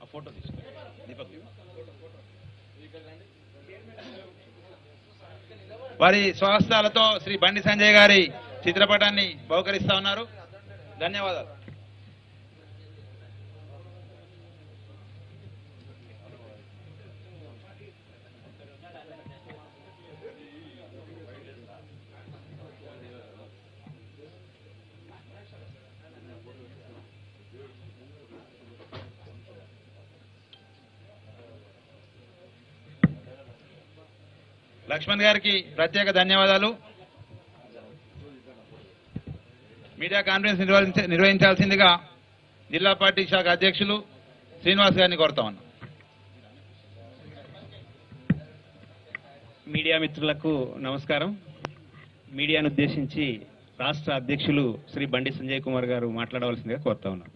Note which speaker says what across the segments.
Speaker 1: Photo తీసుకో దీపక్ వారి స్వహస్తాలతో శ్రీ బండి సంజయ్ గారి చిత్రపటాన్ని బహుకరిస్తా ఉన్నారు ధన్యవాదాలు లక్ష్మణ్ గారికి ప్రత్యేక ధన్యవాదాలు మీడియా కాన్ఫరెన్స్ నిర్వహించ నిర్వహించాల్సిందిగా జిల్లా పార్టీ శాఖ అధ్యక్షులు శ్రీనివాస్ గారిని కోరుతా ఉన్నాం
Speaker 2: మీడియా మిత్రులకు నమస్కారం మీడియాను ఉద్దేశించి రాష్ట్ర అధ్యక్షులు శ్రీ బండి సంజయ్ కుమార్ గారు మాట్లాడవలసిందిగా కోరుతా ఉన్నాను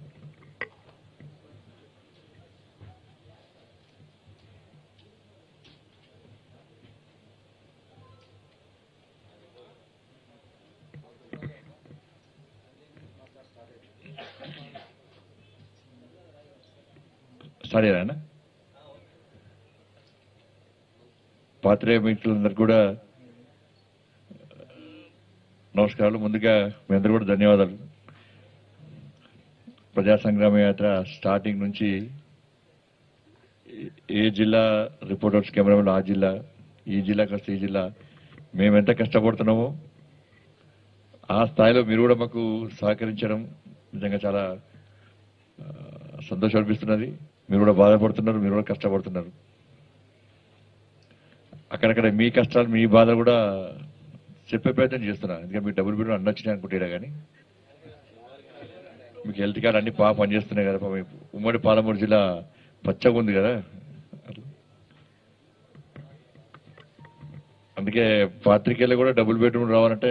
Speaker 3: స్టార్ట్ అయ్యారా పాత్రేయ మిత్రులందరూ కూడా నమస్కారాలు ముందుగా మీ అందరూ కూడా ధన్యవాదాలు ప్రజా సంగ్రామ యాత్ర స్టార్టింగ్ నుంచి ఏ- ఏ జిల్లా రిపోర్టర్స్ కెమెరామెన్ ఆ జిల్లా ఈ జిల్లా కాస్త ఈ జిల్లా మేము ఎంత కష్టపడుతున్నామో ఆ స్థాయిలో మీరు కూడా మాకు సహకరించడం నిజంగా చాలా ఆ, సంతోషం అనిపిస్తున్నది మీరు కూడా బాధపడుతున్నారు మీరు కూడా కష్టపడుతున్నారు అక్కడక్కడ మీ కష్టాలు మీ బాధ కూడా చెప్పే ప్రయత్నం చేస్తున్నా ఎందుకంటే మీకు డబుల్ బెడ్రూమ్ అన్నొచ్చినాయి అనుకుంటారా కానీ మీకు హెల్త్ కార్డ్ అన్ని బాగా పనిచేస్తున్నాయి కదా పాపం ఉమ్మడి పాలమూరు జిల్లా పచ్చగా ఉంది కదా అందుకే పాత్రికేయులు కూడా డబుల్ బెడ్రూమ్ రావాలంటే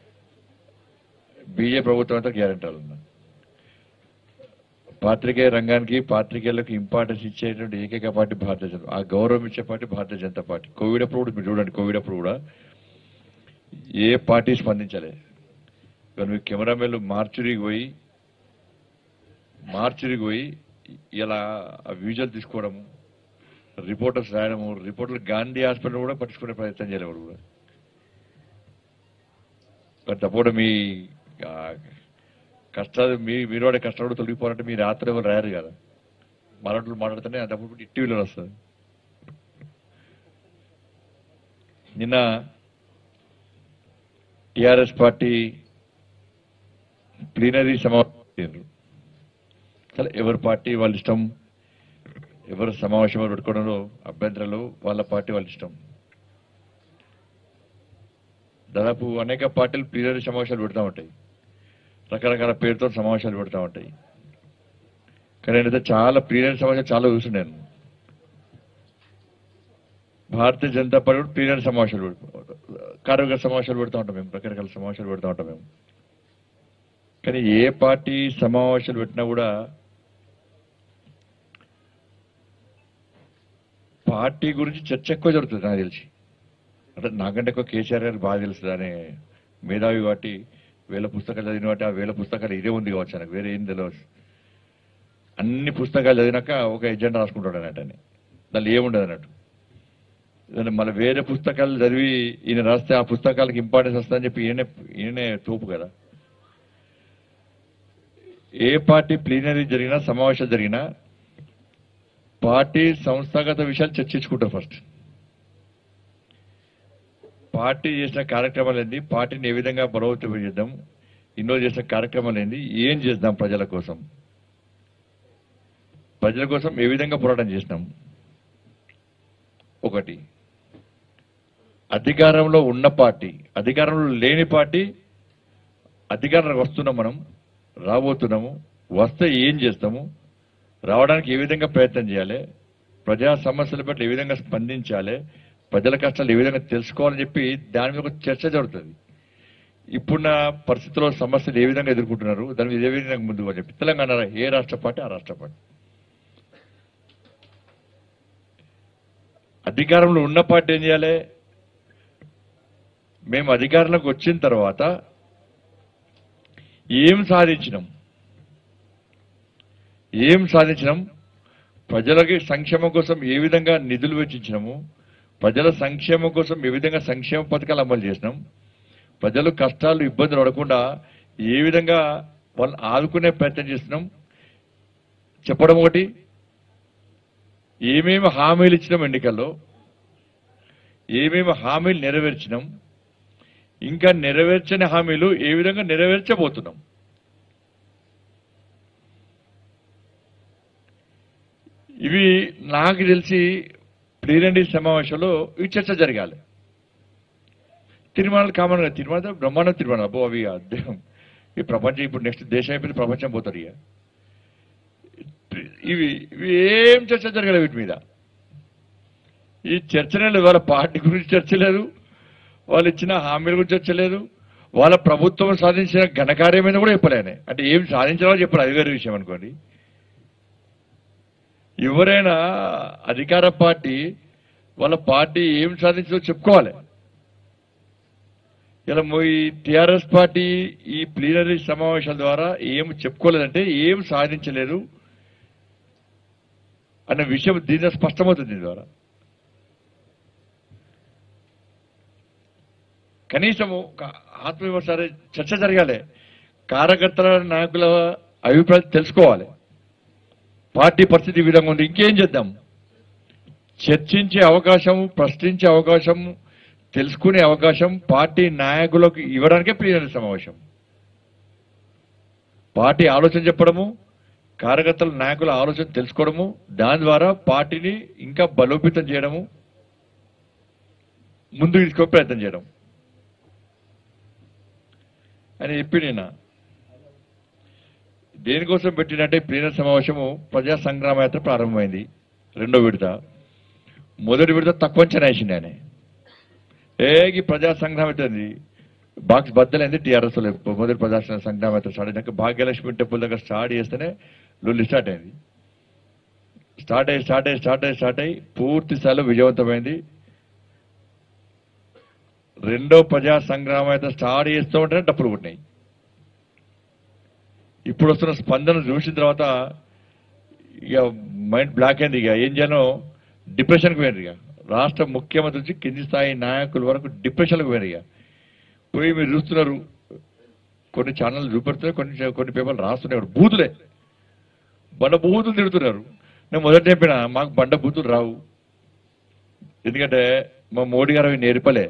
Speaker 3: బీజే ప్రభుత్వం అంతా గ్యారెంటీ ఉన్నా పాత్రికేయ రంగానికి పాత్రికేయులకు ఇంపార్టెన్స్ ఇచ్చేటువంటి ఏకైక పార్టీ భారతీయ జనతా ఆ గౌరవం ఇచ్చే party Bharatiya Janata party Covid అప్పుడు కూడా మీరు చూడండి కోవిడ్ అప్పుడు కూడా ఏ పార్టీ స్పందించలే కానీ మీ కెమెరామెన్లు మార్చురికి పోయి మార్చురికి పోయి ఇలా ఆ విజువల్ తీసుకోవడము రిపోర్టర్స్ రాయడము రిపోర్టర్లు గాంధీ హాస్పిటల్ కూడా పట్టించుకునే ప్రయత్నం చేయలేవాడు కూడా కానీ తప్పకుండా మీ ఆ, కష్టాలు మీ మీరు వాడే కష్టాలు తొలగిపోవాలంటే మీరు రాత్రి ఎవరు రాయరు కదా మరొకరు మాట్లాడితేనే అంతప్పుడు టీవీలో వస్తుంది నిన్న టిఆర్ఎస్ పార్టీ ప్లీనరీ సమావేశం సరే ఎవరి పార్టీ వాళ్ళ ఇష్టం ఎవరు సమావేశం పెట్టుకోవడంలో అభ్యంతరాలు వాళ్ళ పార్టీ వాళ్ళ ఇష్టం దాదాపు అనేక పార్టీలు ప్లీనరీ సమావేశాలు పెడతా ఉంటాయి రకరకాల పేరుతో సమావేశాలు పెడతా ఉంటాయి కానీ నేనైతే చాలా ప్లీనరీ సమావేశాలు చాలా చూస్తున్నాను భారతీయ జనతా పార్టీ కూడా ప్లీనరీ సమావేశాలు పెడతా కార్యవర్గ సమావేశాలు పెడతా ఉంటాం మేము రకరకాల సమావేశాలు పెడతా ఉంటాం మేము కానీ ఏ పార్టీ సమావేశాలు పెట్టినా కూడా పార్టీ గురించి చర్చ ఎక్కువ జరుగుతుంది నాకు తెలిసి అంటే నాకంటే ఎక్కువ కేసీఆర్ గారు బాగా తెలుస్తుంది అనే మేధావి కాబట్టి వేల పుస్తకాలు చదివిన వాటి ఆ వేల పుస్తకాలు ఇదే ఉంది కావచ్చు నాకు వేరే ఏం తెలియదు అన్ని పుస్తకాలు చదివినాక ఒక ఎజెండా రాసుకుంటాడు అన్నట్టు అని దానిలో ఏముండదు అన్నట్టు ఏదైనా మళ్ళీ వేరే పుస్తకాలు చదివి ఈయన రాస్తే ఆ పుస్తకాలకు ఇంపార్టెన్స్ వస్తుందని చెప్పి ఈయనే ఈయనే తోపు కదా ఏ పార్టీ ప్లీనరీ జరిగినా సమావేశాలు జరిగినా పార్టీ సంస్థాగత విషయాలు చర్చించుకుంటారు ఫస్ట్ పార్టీ చేసిన కార్యక్రమాలు ఏంది పార్టీని ఏ విధంగా బలోపేతం చేద్దాం ఇన్నో చేసిన కార్యక్రమాలు ఏంది ఏం చేద్దాం ప్రజల కోసం ప్రజల కోసం ఏ విధంగా పోరాటం చేసినాం ఒకటి అధికారంలో ఉన్న పార్టీ అధికారంలో లేని పార్టీ అధికారంలోకి వస్తున్నాం మనం రాబోతున్నాము వస్తే ఏం చేస్తాము రావడానికి ఏ విధంగా ప్రయత్నం చేయాలి ప్రజా సమస్యల పట్ల ఏ విధంగా స్పందించాలి ప్రజల కష్టాలు ఏ విధంగా తెలుసుకోవాలని చెప్పి దాని మీద ఒక చర్చ జరుగుతుంది ఇప్పుడున్న పరిస్థితుల్లో సమస్యలు ఏ విధంగా ఎదుర్కొంటున్నారు దాని మీద ఏ విధంగా ముందుకు చెప్పి తెలంగాణ ఏ రాష్ట్ర పార్టీ ఆ రాష్ట్ర పార్టీ అధికారంలో ఉన్న పార్టీ ఏం చేయాలి మేము అధికారంలోకి వచ్చిన తర్వాత ఏం సాధించినాం ఏం సాధించినాం ప్రజలకి సంక్షేమం కోసం ఏ విధంగా నిధులు వెచ్చించినాము ప్రజల సంక్షేమం కోసం ఏ విధంగా సంక్షేమ పథకాలు అమలు చేసినాం ప్రజలు కష్టాలు ఇబ్బందులు పడకుండా ఏ విధంగా వాళ్ళని ఆదుకునే ప్రయత్నం చేస్తున్నాం చెప్పడం ఒకటి ఏమేమి హామీలు ఇచ్చినాం ఎన్నికల్లో ఏమేమి హామీలు నెరవేర్చినాం ఇంకా నెరవేర్చని హామీలు ఏ విధంగా నెరవేర్చబోతున్నాం ఇవి నాకు తెలిసి ప్లీనరీ సమావేశంలో ఈ చర్చ జరగాలి తిరుమల కామన్ గా తిరుమల బ్రహ్మాండం తిరుమల అబ్బో అవి అద్దెం ఈ ప్రపంచం ఇప్పుడు నెక్స్ట్ దేశం అయిపోయింది ప్రపంచం పోతారు ఇక ఇవి ఇవి ఏం చర్చ జరగలేదు వీటి మీద ఈ చర్చనే లేదు వాళ్ళ పార్టీ గురించి చర్చ లేదు వాళ్ళు ఇచ్చిన హామీల గురించి చర్చ లేదు వాళ్ళ ప్రభుత్వం సాధించిన ఘనకార్యం మీద కూడా చెప్పలేనే అంటే ఏం సాధించాలో చెప్పాలి అది వేరే విషయం అనుకోండి ఎవరైనా అధికార పార్టీ వాళ్ళ పార్టీ ఏం సాధించిందో చెప్పుకోవాలి ఇలా మొ- ఈ టిఆర్ఎస్ పార్టీ ఈ ప్లీనరీ సమావేశాల ద్వారా ఏం చెప్పుకోలేదంటే ఏం సాధించలేదు అన్న విషయం దీని ద్వారా స్పష్టమవుతుంది దీని ద్వారా కనీసం ఒక ఆత్మవిమర్శ చర్చ జరగాలి కార్యకర్తల నాయకుల అభిప్రాయం తెలుసుకోవాలి పార్టీ పరిస్థితి ఈ విధంగా ఉంది ఇంకేం చేద్దాం చర్చించే అవకాశం ప్రశ్నించే అవకాశం తెలుసుకునే అవకాశం పార్టీ నాయకులకు ఇవ్వడానికే ప్లీనరీ సమావేశం పార్టీ ఆలోచన చెప్పడము కార్యకర్తల నాయకుల ఆలోచన తెలుసుకోవడము దాని ద్వారా పార్టీని ఇంకా బలోపేతం చేయడము ముందుకు తీసుకో ప్రయత్నం చేయడం అని చెప్పి నేను దేనికోసం పెట్టినట్టే ప్లీనరీ సమావేశము ప్రజా సంగ్రామ యాత్ర ప్రారంభమైంది రెండో విడత మొదటి విడత తక్కువ అంచనా వేసింది ఆయన ఏగి ప్రజా సంగ్రామ అవుతుంది బాక్స్ బద్దలైంది టీఆర్ఎస్ మొదటి ప్రజా సంగ్రామ యాత్ర స్టార్ట్ అయినాక భాగ్యలక్ష్మి టెంపుల్ దగ్గర స్టార్ట్ చేస్తేనే లొల్లి స్టార్ట్ అయింది స్టార్ట్ అయ్యి స్టార్ట్ అయ్యి స్టార్ట్ అయ్యి స్టార్ట్ అయ్యి పూర్తి స్థాయిలో విజయవంతమైంది రెండో ప్రజా సంగ్రామ యాత్ర స్టార్ట్ చేస్తూ ఉంటేనే డప్పులు కొట్టినాయి ఇప్పుడు వస్తున్న స్పందన చూసిన తర్వాత ఇక మైండ్ బ్లాక్ అయింది ఇక ఏం చేయాలో డిప్రెషన్కి పోయింది ఇక రాష్ట్ర ముఖ్యమంత్రి నుంచి కింది స్థాయి నాయకుల వరకు డిప్రెషన్కి పోయింది ఇక పోయి మీరు చూస్తున్నారు కొన్ని ఛానల్ చూపెడుతున్నారు కొన్ని కొన్ని పేపర్లు రాస్తున్నారు బూతులే బండ బూతులు తిడుతున్నారు నేను మొదట చెప్పిన మాకు బండ బూతులు రావు ఎందుకంటే మా మోడీ గారు అవి నేర్పలే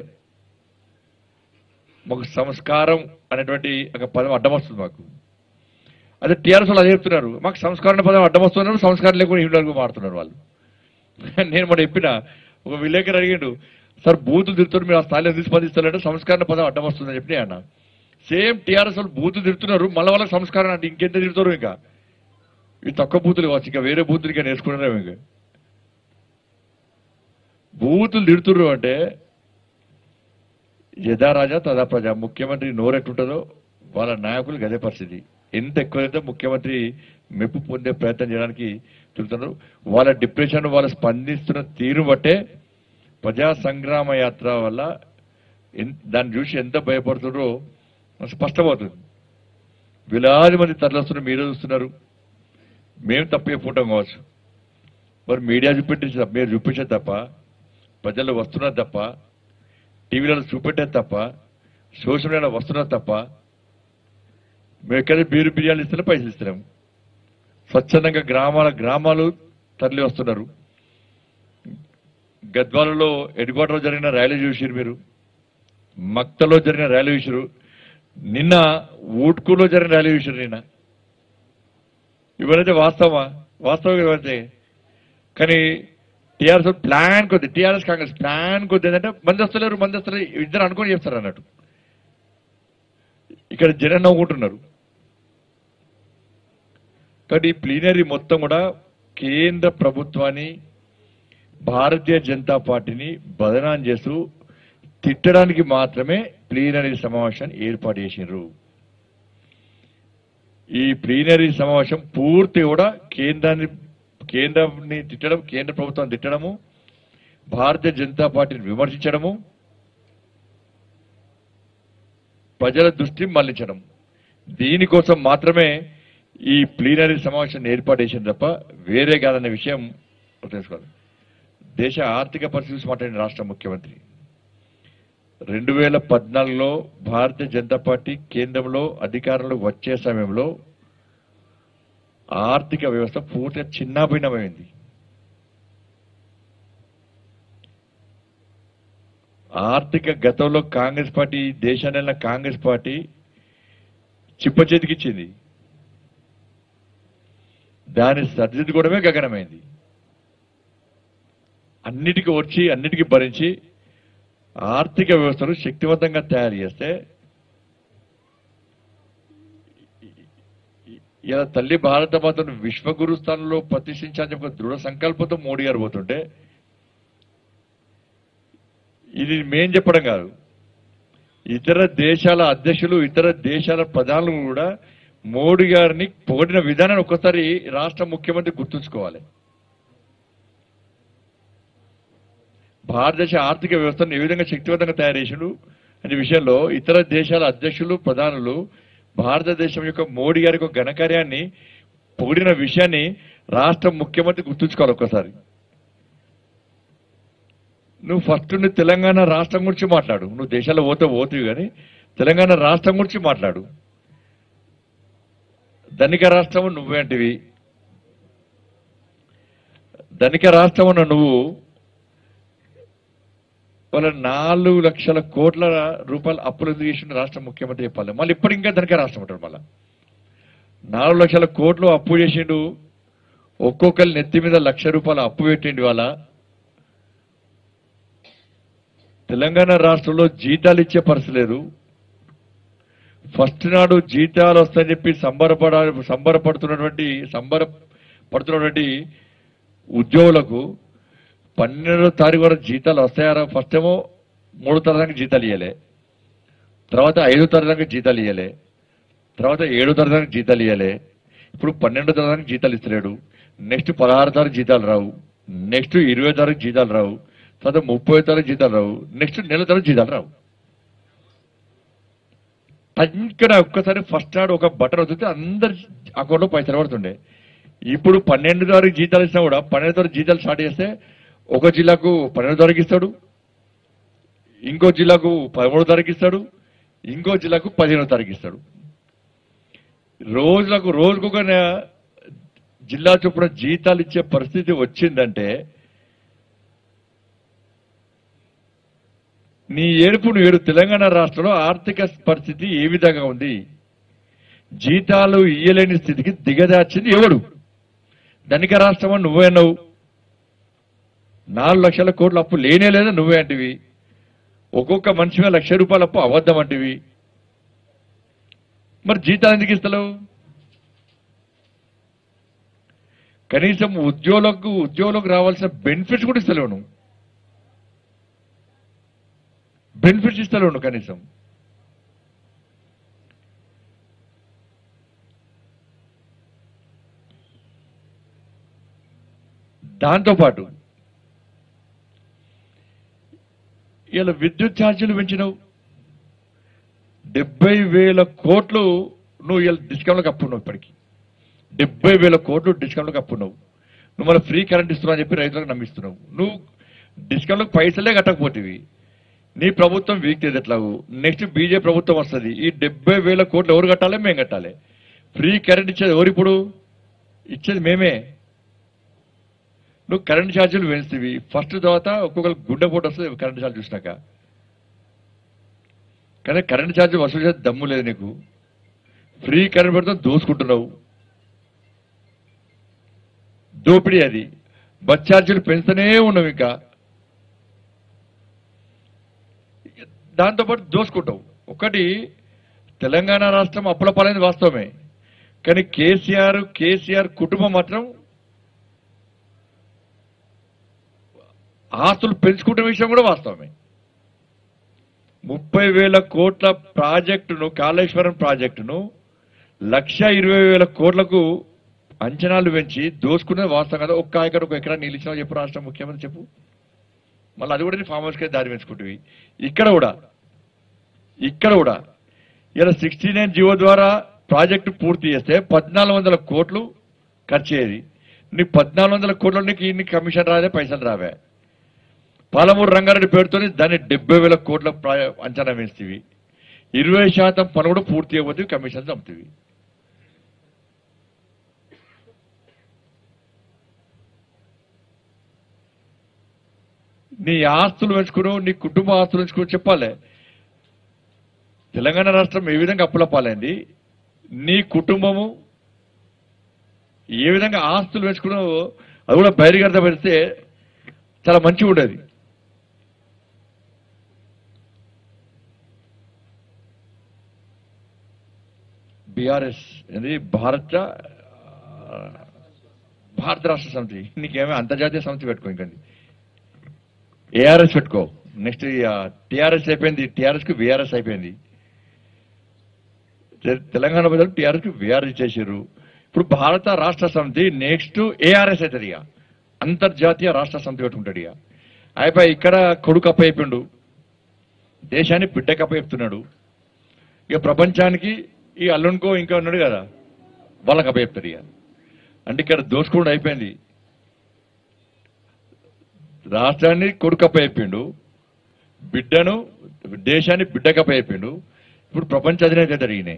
Speaker 3: మాకు సంస్కారం అనేటువంటి ఒక పదం అడ్డం వస్తుంది మాకు అదే టీఆర్ఎస్ వాళ్ళు అదే చెప్తున్నారు మాకు సంస్కారం అనే పదం అడ్డం వస్తున్నారు సంస్కారం లేకుండా ఇంటి వరకు మారుతున్నారు వాళ్ళు నేను మొన్న చెప్పిన ఒక విలేకరు అడిగాడు సార్ బూతులు తిడుతున్నారు మీరు ఆ స్థాయిలో ఎందుకు స్పందిస్తారంటే సంస్కారం పదం అడ్డం వస్తుందని చెప్పి అన్న సేమ్ టీఆర్ఎస్ వాళ్ళు బూతులు తిడుతున్నారు మళ్ళీ వాళ్ళకి సంస్కారం అంటే ఇంకెంత తిడుతారు ఇంకా ఇవి తక్కువ బూతులు కావచ్చు ఇంకా వేరే బూతులు ఇంకా నేర్చుకున్నారేమో ఇంకా బూతులు తిడుతున్నారు అంటే యథా రాజా తదా ప్రజ ముఖ్యమంత్రి నోరెట్టుంటుందో వాళ్ళ నాయకులు గదే పరిస్థితి ఎంత ఎక్కువైతే ముఖ్యమంత్రి మెప్పు పొందే ప్రయత్నం చేయడానికి చూస్తున్నారు వాళ్ళ డిప్రెషన్ వాళ్ళు స్పందిస్తున్న తీరు బట్టే ప్రజా సంగ్రామ యాత్ర వల్ల ఎన్- దాన్ని చూసి ఎంత భయపడుతున్నారో స్పష్టమవుతుంది వేలాది మంది తరలిస్తున్నారు మీరే చూస్తున్నారు మేము తప్పు చెప్పుకుంటాం కావచ్చు మరి మీడియా చూపెట్టించి తప్ప మీరు చూపించేది తప్ప ప్రజలు వస్తున్నారు తప్ప టీవీలలో చూపెట్టేది తప్ప సోషల్ మీడియాలో వస్తున్నారు తప్ప మేము ఎక్కడ బీరు బిర్యానీ ఇస్తేనే పైసలు ఇస్తున్నాం స్వచ్ఛందంగా గ్రామాల గ్రామాలు తరలి వస్తున్నారు గద్వాలలో ఎడ్కోటలో జరిగిన ర్యాలీ చూసిరు మీరు మక్తలో జరిగిన ర్యాలీ చూసిరు నిన్న ఊట్కూలో జరిగిన ర్యాలీ చూసిరు నిన్న ఇవరైతే వాస్తవమా వాస్తవం ఇవైతే కానీ టీఆర్ఎస్ ప్లాన్ కొద్ది టీఆర్ఎస్ కాంగ్రెస్ ప్లాన్ కొద్ది ఏంటంటే మంది వస్తలేరు మంది వస్తలేరు ఇద్దరు అనుకొని చేస్తారు అన్నట్టు ఇక్కడ జనం నవ్వుకుంటున్నారు కాబట్టి ఈ ప్లీనరీ మొత్తం కూడా కేంద్ర ప్రభుత్వాన్ని భారతీయ జనతా పార్టీని బదనాం చేస్తూ తిట్టడానికి మాత్రమే ప్లీనరీ సమావేశాన్ని ఏర్పాటు చేసినారు ఈ ప్లీనరీ సమావేశం పూర్తి కూడా కేంద్రాన్ని కేంద్రాన్ని తిట్టడం కేంద్ర ప్రభుత్వాన్ని తిట్టడము భారతీయ జనతా పార్టీని విమర్శించడము ప్రజల దృష్టి మళ్లించడం దీనికోసం మాత్రమే ఈ ప్లీనరీ సమావేశం ఏర్పాటు చేసిన తప్ప వేరే కాదన్న విషయం తెలుసుకోవాలి దేశ ఆర్థిక పరిస్థితి మాట్లాడిన రాష్ట్ర ముఖ్యమంత్రి రెండు వేల పద్నాలుగులో భారతీయ జనతా పార్టీ కేంద్రంలో అధికారంలో వచ్చే సమయంలో ఆర్థిక వ్యవస్థ పూర్తిగా చిన్నాభిన్నమైంది ఆర్థిక గతంలో కాంగ్రెస్ పార్టీ దేశాన్ని కాంగ్రెస్ పార్టీ చిప్ప చేతికిచ్చింది దాన్ని సరిదిద్దుకోవడమే గగనమైంది అన్నిటికీ వచ్చి అన్నిటికీ భరించి ఆర్థిక వ్యవస్థను శక్తివంతంగా తయారు చేస్తే ఇలా తల్లి భారత మాతను విశ్వగురు స్థానంలో ప్రతిష్ఠించాలని ఒక దృఢ సంకల్పంతో మోడీ గారు పోతుంటే ఇది మేం చెప్పడం కాదు ఇతర దేశాల అధ్యక్షులు ఇతర దేశాల ప్రధానులు కూడా మోడీ గారిని పొగిడిన విధానాన్ని ఒక్కసారి రాష్ట్ర ముఖ్యమంత్రి గుర్తుంచుకోవాలి భారతదేశ ఆర్థిక వ్యవస్థను ఏ విధంగా శక్తివంతంగా తయారు చేసిండు అనే విషయంలో ఇతర దేశాల అధ్యక్షులు ప్రధానులు భారతదేశం యొక్క మోడీ గారి యొక్క ఘనకార్యాన్ని పొగిడిన విషయాన్ని రాష్ట్ర ముఖ్యమంత్రి గుర్తుంచుకోవాలి ఒక్కసారి నువ్వు ఫస్ట్ నువ్వు తెలంగాణ రాష్ట్రం గురించి మాట్లాడు నువ్వు దేశాల్లో పోతే పోతువి కానీ తెలంగాణ రాష్ట్రం గురించి మాట్లాడు ధనిక రాష్ట్రం నువ్వేంటివి ధనిక రాష్ట్రం ఉన్న నువ్వు వాళ్ళ నాలుగు లక్షల కోట్ల రూపాయల అప్పులు ఎందుకు చేసిండు రాష్ట్ర ముఖ్యమంత్రి చెప్పాలి మళ్ళీ ఇప్పుడు ఇంకా ధనిక రాష్ట్రం ఉంటాడు మళ్ళా నాలుగు లక్షల కోట్లు అప్పు చేసిండు ఒక్కొక్కరి నెత్తి మీద లక్ష రూపాయల అప్పు పెట్టిండు వాళ్ళ తెలంగాణ రాష్ట్రంలో జీతాలు ఇచ్చే పరిస్థితి లేదు ఫస్ట్ నాడు జీతాలు వస్తాయని చెప్పి సంబరపడ సంబరపడుతున్నటువంటి సంబరపడుతున్నటువంటి ఉద్యోగులకు పన్నెండో తారీఖు వరకు జీతాలు వస్తాయారా ఫస్ట్ ఏమో మూడో తరగతికి జీతాలు ఇవ్వలే తర్వాత ఐదో తరగతికి జీతాలు ఇవ్వలే తర్వాత ఏడో తరగతికి జీతాలు ఇవ్వలే ఇప్పుడు పన్నెండో తరగతికి జీతాలు ఇస్తలేడు నెక్స్ట్ పదహారు తారీఖు జీతాలు రావు నెక్స్ట్ ఇరవై తారీఖు జీతాలు రావు తర్వాత ముప్పై తారీఖు జీతాలు రావు నెక్స్ట్ నెల తారీఖు జీతాలు రావు ఇక్కడ ఒక్కసారి ఫస్ట్ నాడు ఒక బటన్ వదిలితే అందరి అకౌంట్లో పైసలు పడుతుండే ఇప్పుడు పన్నెండు తారీఖు జీతాలు ఇచ్చినా కూడా పన్నెండు తారీఖు జీతాలు స్టార్ట్ చేస్తే ఒక జిల్లాకు పన్నెండు తారీఖు ఇస్తాడు ఇంకో జిల్లాకు పదమూడో తారీఖు ఇస్తాడు ఇంకో జిల్లాకు పదిహేనో తారీఖు ఇస్తాడు రోజులకు రోజుకు ఒక నె- జిల్లా చొప్పున జీతాలు ఇచ్చే పరిస్థితి వచ్చిందంటే నీ ఏడుపు నువ్వు ఏడు తెలంగాణ రాష్ట్రంలో ఆర్థిక పరిస్థితి ఏ విధంగా ఉంది జీతాలు ఇయ్యలేని స్థితికి దిగజార్చింది ఎవడు ధనిక రాష్ట్రం అని నువ్వే అన్నావు నాలుగు లక్షల కోట్ల అప్పు లేనే లేదా నువ్వే అంటివి ఒక్కొక్క మనిషి మీద లక్ష రూపాయల అప్పు అబద్ధం అంటివి మరి జీతాలు ఎందుకు ఇస్తలేవు కనీసం ఉద్యోగులకు ఉద్యోగులకు రావాల్సిన బెనిఫిట్స్ కూడా ఇస్తలేవు నువ్వు బెనిఫిట్స్ ఇస్తలేవు నువ్వు కనీసం దాంతోపాటు ఇలా విద్యుత్ ఛార్జీలు పెంచినావు డెబ్బై వేల కోట్లు నువ్వు ఇలా డిస్కౌంట్లకు అప్పున్నావు ఇప్పటికి డెబ్బై వేల కోట్లు డిస్కౌంట్లకు అప్పున్నావు నువ్వు మన ఫ్రీ కరెంట్ ఇస్తున్నావు అని చెప్పి రైతులకు నమ్మిస్తున్నావు నువ్వు డిస్కౌంట్లకు పైసలే కట్టకపోతేవి నీ ప్రభుత్వం వీక్ ఎట్లాగు నెక్స్ట్ బీజేపీ ప్రభుత్వం వస్తుంది ఈ డెబ్బై వేల కోట్లు ఎవరు కట్టాలి మేము కట్టాలి ఫ్రీ కరెంట్ ఇచ్చేది ఎవరు ఇప్పుడు ఇచ్చేది మేమే నువ్వు కరెంట్ ఛార్జీలు పెంచుతావి ఫస్ట్ తర్వాత ఒక్కొక్కరు గుండెపోటు వస్తుంది కరెంట్ ఛార్జ్ చూసినాక కానీ కరెంట్ ఛార్జ్ వసూలు చేసే దమ్ము లేదు నీకు ఫ్రీ కరెంట్ పెడతాం దోసుకుంటున్నావు దోపిడీ అది బస్ ఛార్జీలు పెంచుతూనే ఉన్నావు ఇంకా దాంతోపాటు దోసుకుంటావు ఒకటి తెలంగాణ రాష్ట్రం అప్పుల పాలైంది వాస్తవమే కానీ కేసీఆర్ కేసీఆర్ కుటుంబం మాత్రం ఆస్తులు పెంచుకుంటున్న విషయం కూడా వాస్తవమే ముప్పై వేల కోట్ల ప్రాజెక్టును కాళేశ్వరం ప్రాజెక్టును లక్ష ఇరవై వేల కోట్లకు అంచనాలు పెంచి దోసుకున్నది వాస్తవం కదా ఒక్క ఎకర ఒక ఎకరా నీళ్ళు ఇచ్చినా చెప్పు రాష్ట్ర ముఖ్యమంత్రి చెప్పు మళ్ళీ అది కూడా నీ ఫామ్ హౌస్కే దారి పెంచుకుంటువి ఇక్కడ కూడా ఇక్కడ కూడా ఇలా సిక్స్టీ నైన్ జీవో ద్వారా ప్రాజెక్టు పూర్తి చేస్తే పద్నాలుగు వందల కోట్లు ఖర్చు అయ్యేది నీకు పద్నాలుగు వందల కోట్ల నీకు ఇన్ని కమిషన్ రాదే పైసలు రావే పాలమూరు రంగారెడ్డి పేరుతో దాన్ని డెబ్బై వేల కోట్ల ప్రా- అంచనా వేస్తేవి ఇరవై శాతం పని కూడా పూర్తి అయిపోతుంది కమిషన్ చంపుతుంది నీ ఆస్తులు పెంచుకున్నావు నీ కుటుంబ ఆస్తులు పెంచుకుని చెప్పాలి తెలంగాణ రాష్ట్రం ఏ విధంగా అప్పుల పాలైంది నీ కుటుంబము ఏ విధంగా ఆస్తులు పెంచుకున్నావో అది కూడా బహిర్గత పెడితే చాలా మంచిగా ఉండేది బీఆర్ఎస్ ఇది భారత ఆ, భారత రాష్ట్ర సమితి నీకేమో అంతర్జాతీయ సమితి పెట్టుకో ఇంకండి ఏఆర్ఎస్ పెట్టుకో నెక్స్ట్ టిఆర్ఎస్ అయిపోయింది టిఆర్ఎస్ కు విఆర్ఎస్ అయిపోయింది తె- తెలంగాణ ప్రజలు టిఆర్ఎస్ కు విఆర్ఎస్ చేశారు ఇప్పుడు భారత రాష్ట్ర సమితి నెక్స్ట్ ఏఆర్ఎస్ అవుతుంది ఇక అంతర్జాతీయ రాష్ట్ర సమితి పెట్టుకుంటాడు ఇక అయిపోయి ఇక్కడ కొడుకు అప్పయిపోయిండు దేశాన్ని బిడ్డకి అప్పచెప్తున్నాడు ఇక ప్రపంచానికి ఈ అల్లునికో ఇంకా ఉన్నాడు కదా వాళ్ళకి అప్పచెప్తాడు ఇక అంటే ఇక్కడ దోసుకోవడం అయిపోయింది రాష్ట్రాన్ని కొడుకప్ప అయిపోయిండు బిడ్డను దేశాన్ని బిడ్డకప్ప అయిపోయిండు ఇప్పుడు ప్రపంచ అధినేత అవుతాడు ఈయన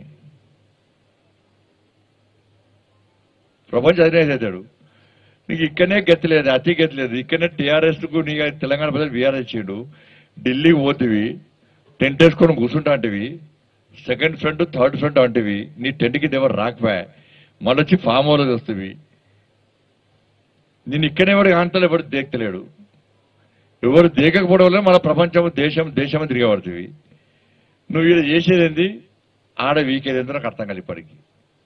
Speaker 3: ప్రపంచ అధినేత అవుతాడు నీకు ఇక్కడనే గతి లేదు అతి గతి లేదు ఇక్కడనే టీఆర్ఎస్ కు నీ తెలంగాణ ప్రజలు బీఆర్ఎస్ చేయడు ఢిల్లీకి పోతివి టెంట్ వేసుకొని కూర్చుంటా అంటివి సెకండ్ ఫ్రంట్ థర్డ్ ఫ్రంట్ అంటివి నీ టెంట్కి ఎవరు రాకపోయా మళ్ళీ వచ్చి ఫామ్ హౌస్ వస్తుంది నేను ఇక్కడనే ఎవరు ఆంతలు ఎవరు దేక్తలేడు ఎవరు దేకకపోవడం వల్ల మన ప్రపంచం దేశం దేశం తిరిగబడుతుంది నువ్వు ఈడ చేసేది ఏంది ఆడ వీకేది ఏందో నాకు అర్థం కాదు ఇప్పటికి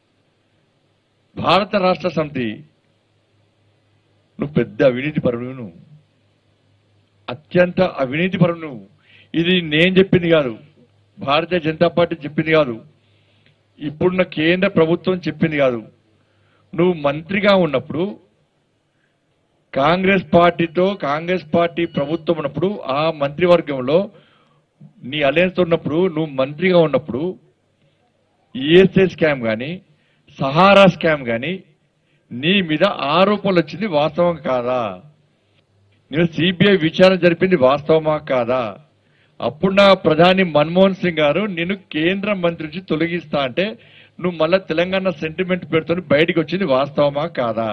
Speaker 3: భారత రాష్ట్ర సమితి నువ్వు పెద్ద అవినీతి పరువు నువ్వు అత్యంత అవినీతి పరువు నువ్వు ఇది నేను చెప్పింది కాదు భారతీయ జనతా పార్టీ చెప్పింది కాదు ఇప్పుడున్న కేంద్ర ప్రభుత్వం చెప్పింది కాదు నువ్వు మంత్రిగా ఉన్నప్పుడు కాంగ్రెస్ పార్టీతో కాంగ్రెస్ పార్టీ ప్రభుత్వం ఉన్నప్పుడు ఆ మంత్రివర్గంలో నీ అలయన్స్ ఉన్నప్పుడు నువ్వు మంత్రిగా ఉన్నప్పుడు ఈఎస్ఐ స్కామ్ కానీ సహారా స్కామ్ కానీ నీ మీద ఆరోపణలు వచ్చింది వాస్తవం కాదా నేను సిబిఐ విచారణ జరిపింది వాస్తవమా కాదా అప్పుడు నా ప్రధాని మన్మోహన్ సింగ్ గారు నేను కేంద్ర మంత్రి నుంచి తొలగిస్తా అంటే నువ్వు మళ్ళా తెలంగాణ సెంటిమెంట్ పెడుతూ బయటికి వచ్చింది వాస్తవమా కాదా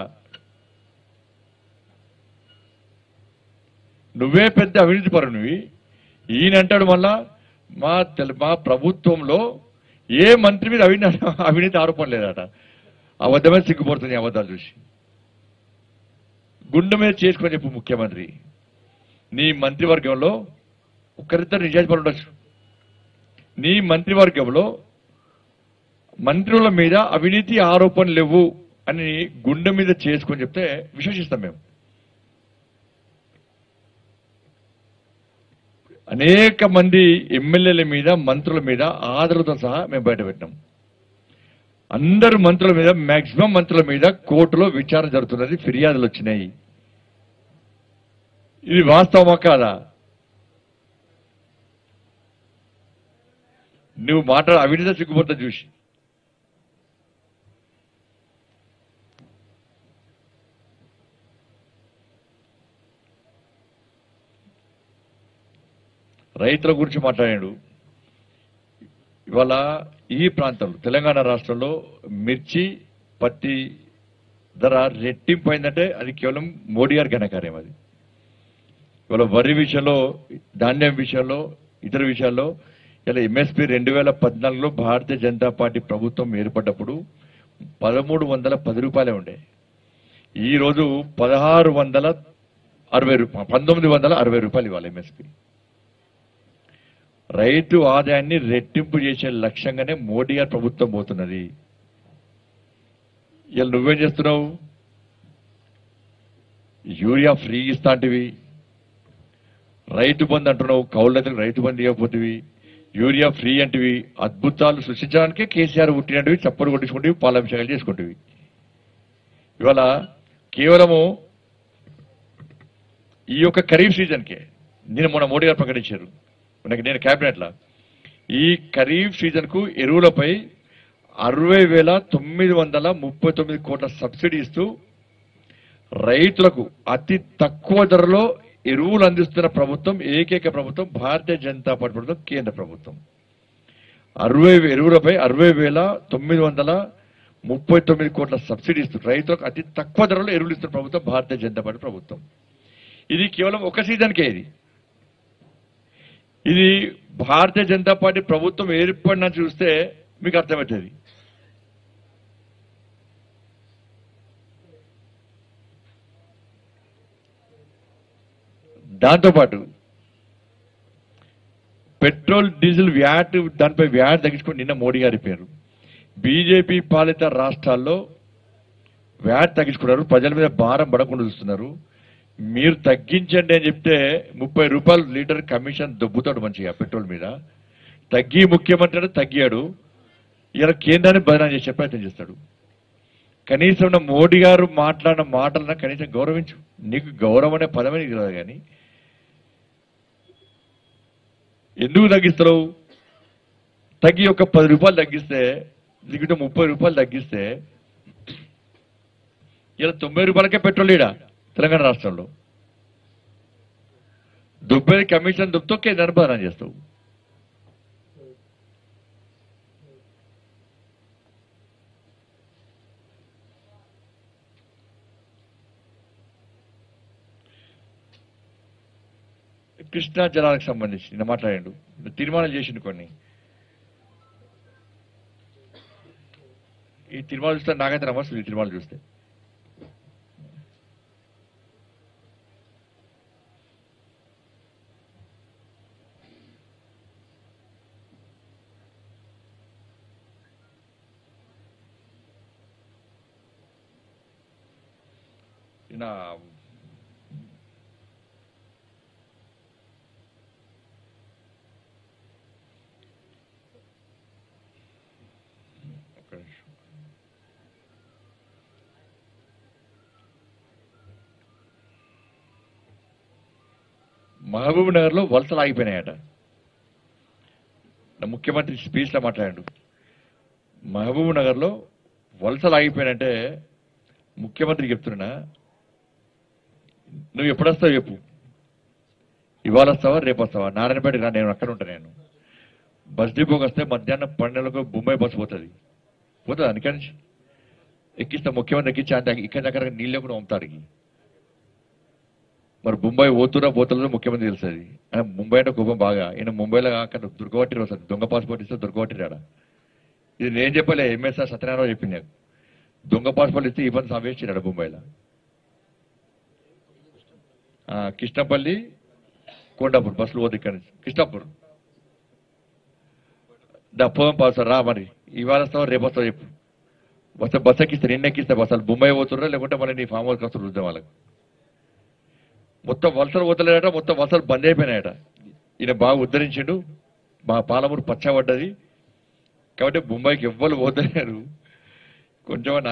Speaker 3: నువ్వే పెద్ద అవినీతి పరునివి ఈయన అంటాడు మళ్ళా మా తెల- మా ప్రభుత్వంలో ఏ మంత్రి మీద అవినీతి అవినీతి ఆరోపణ లేదట అబద్ధమే సిగ్గుపడుతుంది ఈ అబద్ధాలు చూసి గుండె మీద చేసుకొని చెప్పు ముఖ్యమంత్రి నీ మంత్రివర్గంలో ఒకరిద్దరు నిజాయితీ ఉండొచ్చు నీ మంత్రివర్గంలో మంత్రుల మీద అవినీతి ఆరోపణలు లేవు అని గుండె మీద చేసుకొని చెప్తే విశ్వసిస్తాం మేము అనేక మంది ఎమ్మెల్యేల మీద మంత్రుల మీద ఆధారాలతో సహా మేము బయటపెట్టాం అందరు మంత్రుల మీద మాక్సిమం మంత్రుల మీద కోర్టులో విచారణ జరుగుతున్నది ఫిర్యాదులు వచ్చినాయి ఇది వాస్తవమా కాదా నువ్వు మాట్లాడ అవినీతి సిగ్గుపడతా చూసి రైతుల గురించి మాట్లాడాడు ఇవాళ ఈ ప్రాంతంలో తెలంగాణ రాష్ట్రంలో మిర్చి పత్తి ధర రెట్టింపు అయిందంటే అది కేవలం మోడీ గారి ఘనకార్యం అది ఇవాళ వరి విషయంలో ధాన్యం విషయంలో ఇతర విషయాల్లో ఇలా ఎంఎస్పి రెండు వేల పద్నాలుగులో భారతీయ జనతా పార్టీ ప్రభుత్వం ఏర్పడ్డప్పుడు పదమూడు వందల పది రూపాయలే ఉండే ఈ రోజు పదహారు వందల అరవై రూపాయలు పంతొమ్మిది వందల అరవై రూపాయలు ఇవ్వాలి ఎంఎస్పి రైతు ఆదాయాన్ని రెట్టింపు చేసే లక్ష్యంగానే మోడీ గారి ప్రభుత్వం పోతున్నది ఇలా నువ్వేం చేస్తున్నావు యూరియా ఫ్రీ ఇస్తాంటివి రైతు బంధు అంటున్నావు కౌలు రైతులకు రైతు బంధు ఇవ్వకపోతేవి యూరియా ఫ్రీ అంటివి అద్భుతాలు సృష్టించడానికే కేసీఆర్ పుట్టినవి చప్పలు కొట్టించుకుంటేవి పాలాభిషేకాలు చేసుకుంటేవి ఇవాళ కేవలము ఈ యొక్క ఖరీఫ్ సీజన్కే నేను మొన్న మోడీ గారు ప్రకటించారు మనకి నేను క్యాబినెట్లో ఈ ఖరీఫ్ సీజన్ కు ఎరువులపై అరవై వేల తొమ్మిది వందల ముప్పై తొమ్మిది కోట్ల సబ్సిడీ ఇస్తూ రైతులకు అతి తక్కువ ధరలో ఎరువులు అందిస్తున్న ప్రభుత్వం ఏకైక ప్రభుత్వం భారతీయ జనతా పార్టీ ప్రభుత్వం కేంద్ర ప్రభుత్వం అరవై వే- ఎరువులపై అరవై వేల తొమ్మిది వందల ముప్పై తొమ్మిది కోట్ల సబ్సిడీ ఇస్తూ రైతులకు అతి తక్కువ ధరలో ఎరువులు ఇస్తున్న ప్రభుత్వం భారతీయ జనతా పార్టీ ప్రభుత్వం ఇది కేవలం ఒక సీజన్కే ఇది ఇది భారతీయ జనతా పార్టీ ప్రభుత్వం ఏర్పడిన చూస్తే మీకు అర్థమవుతుంది దాంతోపాటు పెట్రోల్ డీజిల్ వ్యాట్ దానిపై వ్యాట్ తగ్గించుకొని నిన్న మోడీ గారి పేరు బీజేపీ పాలిత రాష్ట్రాల్లో వ్యాట్ తగ్గించుకున్నారు ప్రజల మీద భారం పడకుండా చూస్తున్నారు మీరు తగ్గించండి అని చెప్తే ముప్పై రూపాయలు లీటర్ కమిషన్ దొబ్బుతాడు మంచిగా పెట్రోల్ మీద తగ్గి ముఖ్యమంత్రి అంటే తగ్గాడు ఇలా కేంద్రాన్ని బదనాం చేసే ప్రయత్నం చేస్తాడు కనీసం నా మోడీ గారు మాట్లాడిన మాటలను కనీసం గౌరవించు నీకు గౌరవం అనే పదమే నీకు రాదు కానీ ఎందుకు తగ్గిస్తావు తగ్గి ఒక పది రూపాయలు తగ్గిస్తే నీకు ముప్పై రూపాయలు తగ్గిస్తే ఇలా తొంభై రూపాయలకే పెట్రోల్ ఈడ తెలంగాణ రాష్ట్రంలో దుబ్బై కమిషన్ దుబ్బతో కేంద్రాన్ని బదనాం చేస్తావు కృష్ణా జలాలకు సంబంధించి నిన్న మాట్లాడాడు తీర్మానం చేసిండు కొన్ని ఈ తీర్మానం చూస్తే నాకైతే నమస్తుంది ఈ తీర్మానం చూస్తే ఈయన ఒక్క నిమిషం. మహబూబ్ నగర్ లో వలసలు ఆగిపోయినాయట నా ముఖ్యమంత్రి స్పీచ్ లో మాట్లాడాడు మహబూబ్ నగర్ లో వలసలు ఆగిపోయినంటే ముఖ్యమంత్రి చెప్తున్నా నువ్వు ఎప్పుడు వస్తావు చెప్పు ఇవాళ వస్తావా రేపు వస్తావా నారాయణపేట రా నేను అక్కడ ఉంటాను నేను బస్ డిపోకి వస్తే మధ్యాహ్నం పన్నెండులకు బొంబాయి బస్సు పోతుంది పోతుంది అందుకని నుంచి ఎక్కిస్తా ముఖ్యమంత్రి ఎక్కించా అంటే ఇక్కడ దగ్గర నీళ్ళు కూడా పంపుతాడికి మరి ముంబై పోతున్నా పోతున్నా ముఖ్యమంత్రి తెలుస్తుంది ఆయన ముంబై అంటే కోపం బాగా ఈయన ముంబైలో అక్కడ దుర్గవట్టి వస్తుంది దొంగ పాస్పోర్ట్ ఇస్తే దుర్గవట్టి రాడా ఇది నేను చెప్పలే ఎంఎస్ఆర్ సత్యనారాయణ చెప్పింది నాకు దొంగ పాస్పోర్ట్ ఇస్తే ఈ పని సంవేస్తున్నాడు ముంబైలో ఆ, కిష్టపల్లి కొండాపూర్ బస్సులు పోతే ఇక్కడ నుంచి కిష్టాపూర్ పోదాం పాస్ రా మరి ఇవాళ వస్తావా రేపు వస్తావా చెప్పు వస్తే బస్ ఎక్కిస్తే నిన్న ఎక్కిస్తే బస్ అసలు బొంబాయి పోతుర్రా లేకుంటే మళ్ళీ నీ ఫామ్ హౌస్ వస్తారు చూద్దాం వాళ్ళకి మొత్తం వలసలు పోతలేడట మొత్తం వలసలు బంద్ అయిపోయినాయట ఈయన బాగా ఉద్ధరించిండు మా పాలమూరు పచ్చబడ్డది కాబట్టి బొంబాయికి ఎవ్వరు పోతలేరు కొంచెమన్నా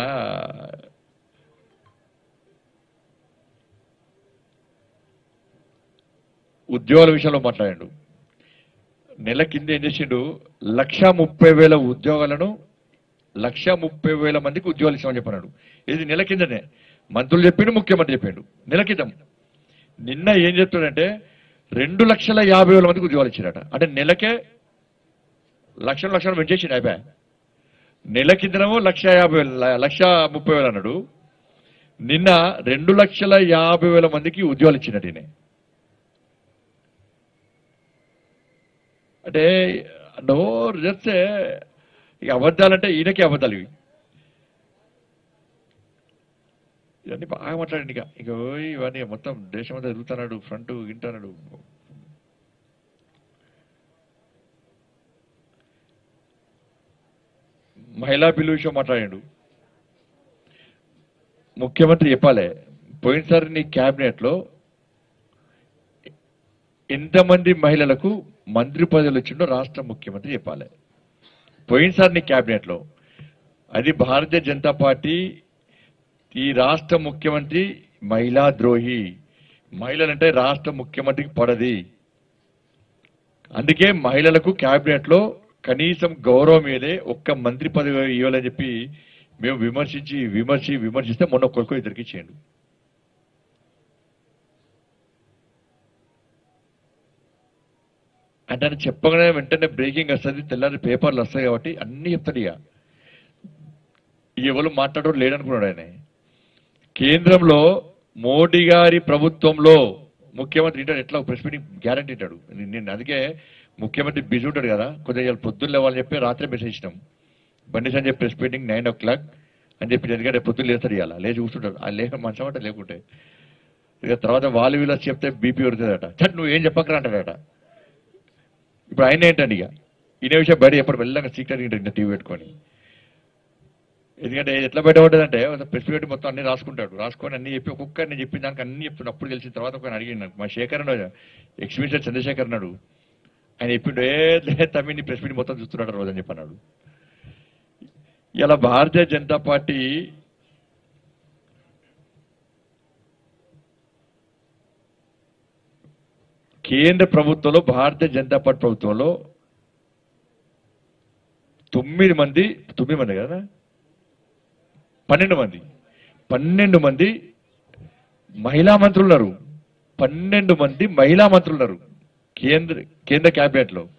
Speaker 3: ఉద్యోగాల విషయంలో మాట్లాడాడు నెల కింద ఏం చేసిండు లక్ష ముప్పై వేల ఉద్యోగాలను లక్ష ముప్పై వేల మందికి ఉద్యోగాలు ఇస్తామని చెప్పన్నాడు ఇది నెల కిందనే మంత్రులు చెప్పిండు ముఖ్యమంత్రి చెప్పిండు నెల క్రితం నిన్న ఏం చెప్తాడంటే రెండు లక్షల యాభై వేల మందికి ఉద్యోగాలు ఇచ్చారట అంటే నెలకే లక్షల లక్షలు పెంచేసిండు అయిపోయా నెల కిందనేమో లక్ష యాభై వేల లక్ష ముప్పై వేలు అన్నాడు నిన్న రెండు లక్షల యాభై వేల మందికి ఉద్యోగాలు ఇచ్చినట్టు ఈయన. అంటే నోరు చేస్తే ఇక అబద్ధాలంటే ఈయనకి అబద్ధాలు ఇవి ఇవన్నీ బాగా మాట్లాడండి ఇక ఇక ఓయ్ ఇవన్నీ మొత్తం దేశం అంతా తిరుగుతున్నాడు ఫ్రంట్ వింటున్నాడు మహిళా బిల్లు విషయం మాట్లాడాడు ముఖ్యమంత్రి చెప్పాలి పోయినసారి నీ క్యాబినెట్ లో ఎంతమంది మహిళలకు మంత్రి పదవులు ఇచ్చిండో రాష్ట్ర ముఖ్యమంత్రి చెప్పాలి పోయినసారి నీ క్యాబినెట్ లో అది భారతీయ జనతా పార్టీ ఈ రాష్ట్ర ముఖ్యమంత్రి మహిళా ద్రోహి మహిళలంటే రాష్ట్ర ముఖ్యమంత్రికి పడది అందుకే మహిళలకు క్యాబినెట్ లో కనీసం గౌరవం మీదే ఒక్క మంత్రి పదవి ఇవ్వాలని చెప్పి మేము విమర్శించి విమర్శి విమర్శిస్తే మొన్న ఒక్కొక్క ఇద్దరికి చేయండి అంటే ఆయన చెప్పగానే వెంటనే బ్రేకింగ్ వస్తుంది తెల్లారి పేపర్లు వస్తాయి కాబట్టి అన్ని చెప్తాడు ఇక ఎవరు మాట్లాడడం లేడనుకున్నాడు ఆయన కేంద్రంలో మోడీ గారి ప్రభుత్వంలో ముఖ్యమంత్రి ఇంటాడు ఎట్లా ప్రెస్ మీటింగ్ గ్యారంటీ ఇట్టాడు నేను అందుకే ముఖ్యమంత్రి బిజీ ఉంటాడు కదా కొద్దిగా ఇవాళ పొద్దున్న లేవాలని చెప్పి రాత్రి మెసేజ్ ఇచ్చినాం Bandi Sanjay press meeting nine o'clock అని చెప్పి ఎందుకంటే పొద్దున్న లేస్తాడు ఇవాళ లేచి కూర్చుంటాడు ఆ లేక మంచం అంటే లేకుంటే ఇక తర్వాత వాళ్ళు వీళ్ళు వచ్చి చెప్తే బీపీ పెడుతుందట చట్ నువ్వు ఏం చెప్పకరా అంటాడట ఇప్పుడు ఆయన ఏంటండి ఇక ఇదే విషయం బయట ఎప్పుడు వెళ్ళగా సీక్రెట్ ఇంట టీవీ పెట్టుకొని ఎందుకంటే ఎట్లా బయటపడ్డదంటే ప్రెస్ పెట్టి మొత్తం అన్ని రాసుకుంటాడు రాసుకొని అన్ని చెప్పి ఒక్కొక్కరిని చెప్పిన దానికి అన్ని చెప్తున్నా అప్పుడు తెలిసిన తర్వాత ఒక అడిగింది నాకు మా శేఖర్ ఎక్స్పీరియన్స్ చంద్రశేఖర్ అన్నాడు ఆయన చెప్పిండు ఏ లే తమ్మి నీ ప్రెస్ మీట్ మొత్తం చూస్తున్నాడు రోజు అని చెప్పి అన్నాడు ఇలా భారతీయ జనతా పార్టీ కేంద్ర ప్రభుత్వంలో భారతీయ జనతా పార్టీ ప్రభుత్వంలో తొమ్మిది మంది తొమ్మిది మంది కదా పన్నెండు మంది పన్నెండు మంది మహిళా మంత్రులు ఉన్నారు పన్నెండు మంది మహిళా మంత్రులు ఉన్నారు కేంద్ర కేంద్ర క్యాబినెట్ లో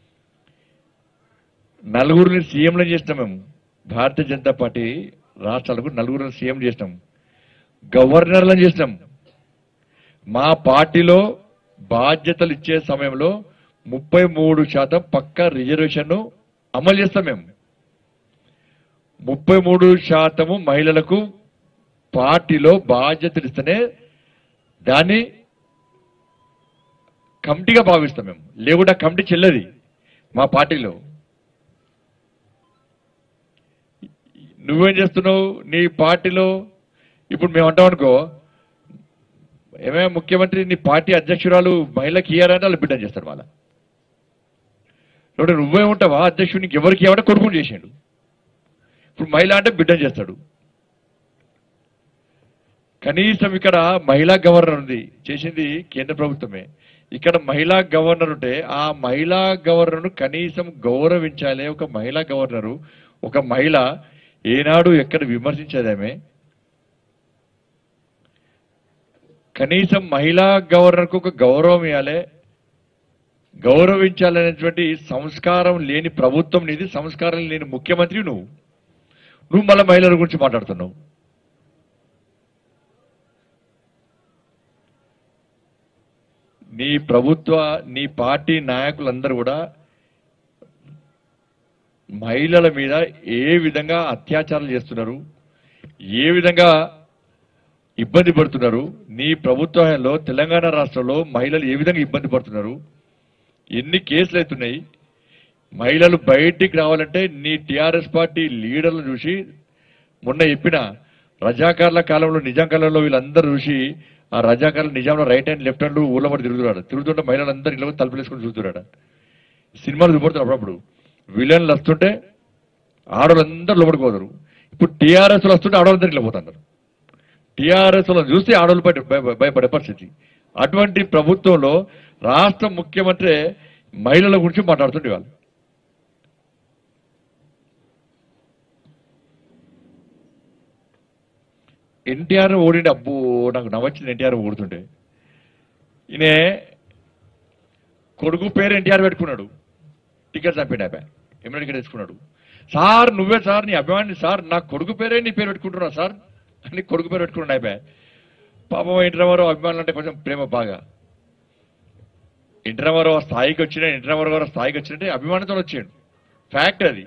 Speaker 3: నలుగురిని సీఎంలను చేసినాం మేము భారతీయ జనతా పార్టీ రాష్ట్రాలకు నలుగురిని సీఎం చేసినాం గవర్నర్లను చేసినాం మా పార్టీలో బాధ్యతలు ఇచ్చే సమయంలో ముప్పై మూడు శాతం పక్క రిజర్వేషన్ అమలు చేస్తాం మేము ముప్పై మూడు శాతము మహిళలకు పార్టీలో బాధ్యతలు ఇస్తేనే దాన్ని కమిటీగా భావిస్తాం మేము లేకుండా కమిటీ చెల్లది మా పార్టీలో నువ్వేం చేస్తున్నావు నీ పార్టీలో ఇప్పుడు మేము అంటాం అనుకో ఏమే ముఖ్యమంత్రి నీ పార్టీ అధ్యక్షురాలు మహిళకి ఇయ్యారని వాళ్ళు బిడ్డ చేస్తారు వాళ్ళ ఇప్పుడు నువ్వే ఉంటావా అధ్యక్షుడు నీకు ఎవరికి ఇవ్వడం కొడుకుని చేసిండు ఇప్పుడు మహిళ అంటే బిడ్డ చేస్తాడు కనీసం ఇక్కడ మహిళా గవర్నర్ ఉంది చేసింది కేంద్ర ప్రభుత్వమే ఇక్కడ మహిళా గవర్నర్ ఉంటే ఆ మహిళా గవర్నర్ను కనీసం గౌరవించాలి ఒక మహిళా గవర్నరు ఒక మహిళ ఏనాడు ఎక్కడ విమర్శించేదేమే కనీసం మహిళా గవర్నర్కు ఒక గౌరవం ఇవ్వాలి గౌరవించాలనేటువంటి సంస్కారం లేని ప్రభుత్వం నీది సంస్కారం లేని ముఖ్యమంత్రి నువ్వు నువ్వు మళ్ళీ మహిళల గురించి మాట్లాడుతున్నావు నీ ప్రభుత్వ నీ పార్టీ నాయకులందరూ కూడా మహిళల మీద ఏ విధంగా అత్యాచారాలు చేస్తున్నారు ఏ విధంగా ఇబ్బంది పడుతున్నారు నీ ప్రభుత్వంలో తెలంగాణ రాష్ట్రంలో మహిళలు ఏ విధంగా ఇబ్బంది పడుతున్నారు ఎన్ని కేసులు అవుతున్నాయి మహిళలు బయటికి రావాలంటే నీ టిఆర్ఎస్ పార్టీ లీడర్లు చూసి మొన్న చెప్పిన రజాకార్ల కాలంలో నిజాం కాలంలో వీళ్ళందరూ చూసి ఆ రజాకార్ల నిజాంలో రైట్ హ్యాండ్ లెఫ్ట్ హ్యాండ్ ఊళ్ళో పడి తిరుగుతున్నాడు తిరుగుతుంటే మహిళలందరూ ఇళ్ళలో తలుపులేసుకుని చూస్తున్నాడు సినిమాలు చూపడుతున్నారు అప్పుడప్పుడు విలన్లు వస్తుంటే ఆడవాళ్ళందరూ లోపలికి పోతారు ఇప్పుడు టీఆర్ఎస్ వస్తుంటే ఆడవాళ్ళందరూ ఇట్లా పోతున్నారు టీఆర్ఎస్ చూస్తే ఆడవాళ్ళు బయట భయ- భయపడే పరిస్థితి అటువంటి ప్రభుత్వంలో రాష్ట్ర ముఖ్యమంత్రి మహిళల గురించి మాట్లాడుతుండే వాళ్ళు ఎన్టీఆర్ ఓడిండి అబ్బో నాకు నవ్వొచ్చింది ఎన్టీఆర్ ఓడుతుంటే ఈయన కొడుకు పేరు ఎన్టీఆర్ పెట్టుకున్నాడు టికెట్ చంపాడు అయిపోయా ఎమ్మెల్యే టికెట్ తెచ్చుకున్నాడు సార్ నువ్వే సార్ నీ అభిమాని సార్ నా కొడుకు పేరే నీ పేరు పెట్టుకుంటున్నావు సార్ అని కొడుకు పేరు పెట్టుకున్నాడు అయిపోయా పాపం ఇంటర్వరో అభిమానులు అంటే కొంచెం ప్రేమ బాగా ఇంటర్వరో స్థాయికి వచ్చిన ఇంటర్వరో స్థాయికి వచ్చినట్టే అభిమానంతో వచ్చాడు ఫ్యాక్ట్ అది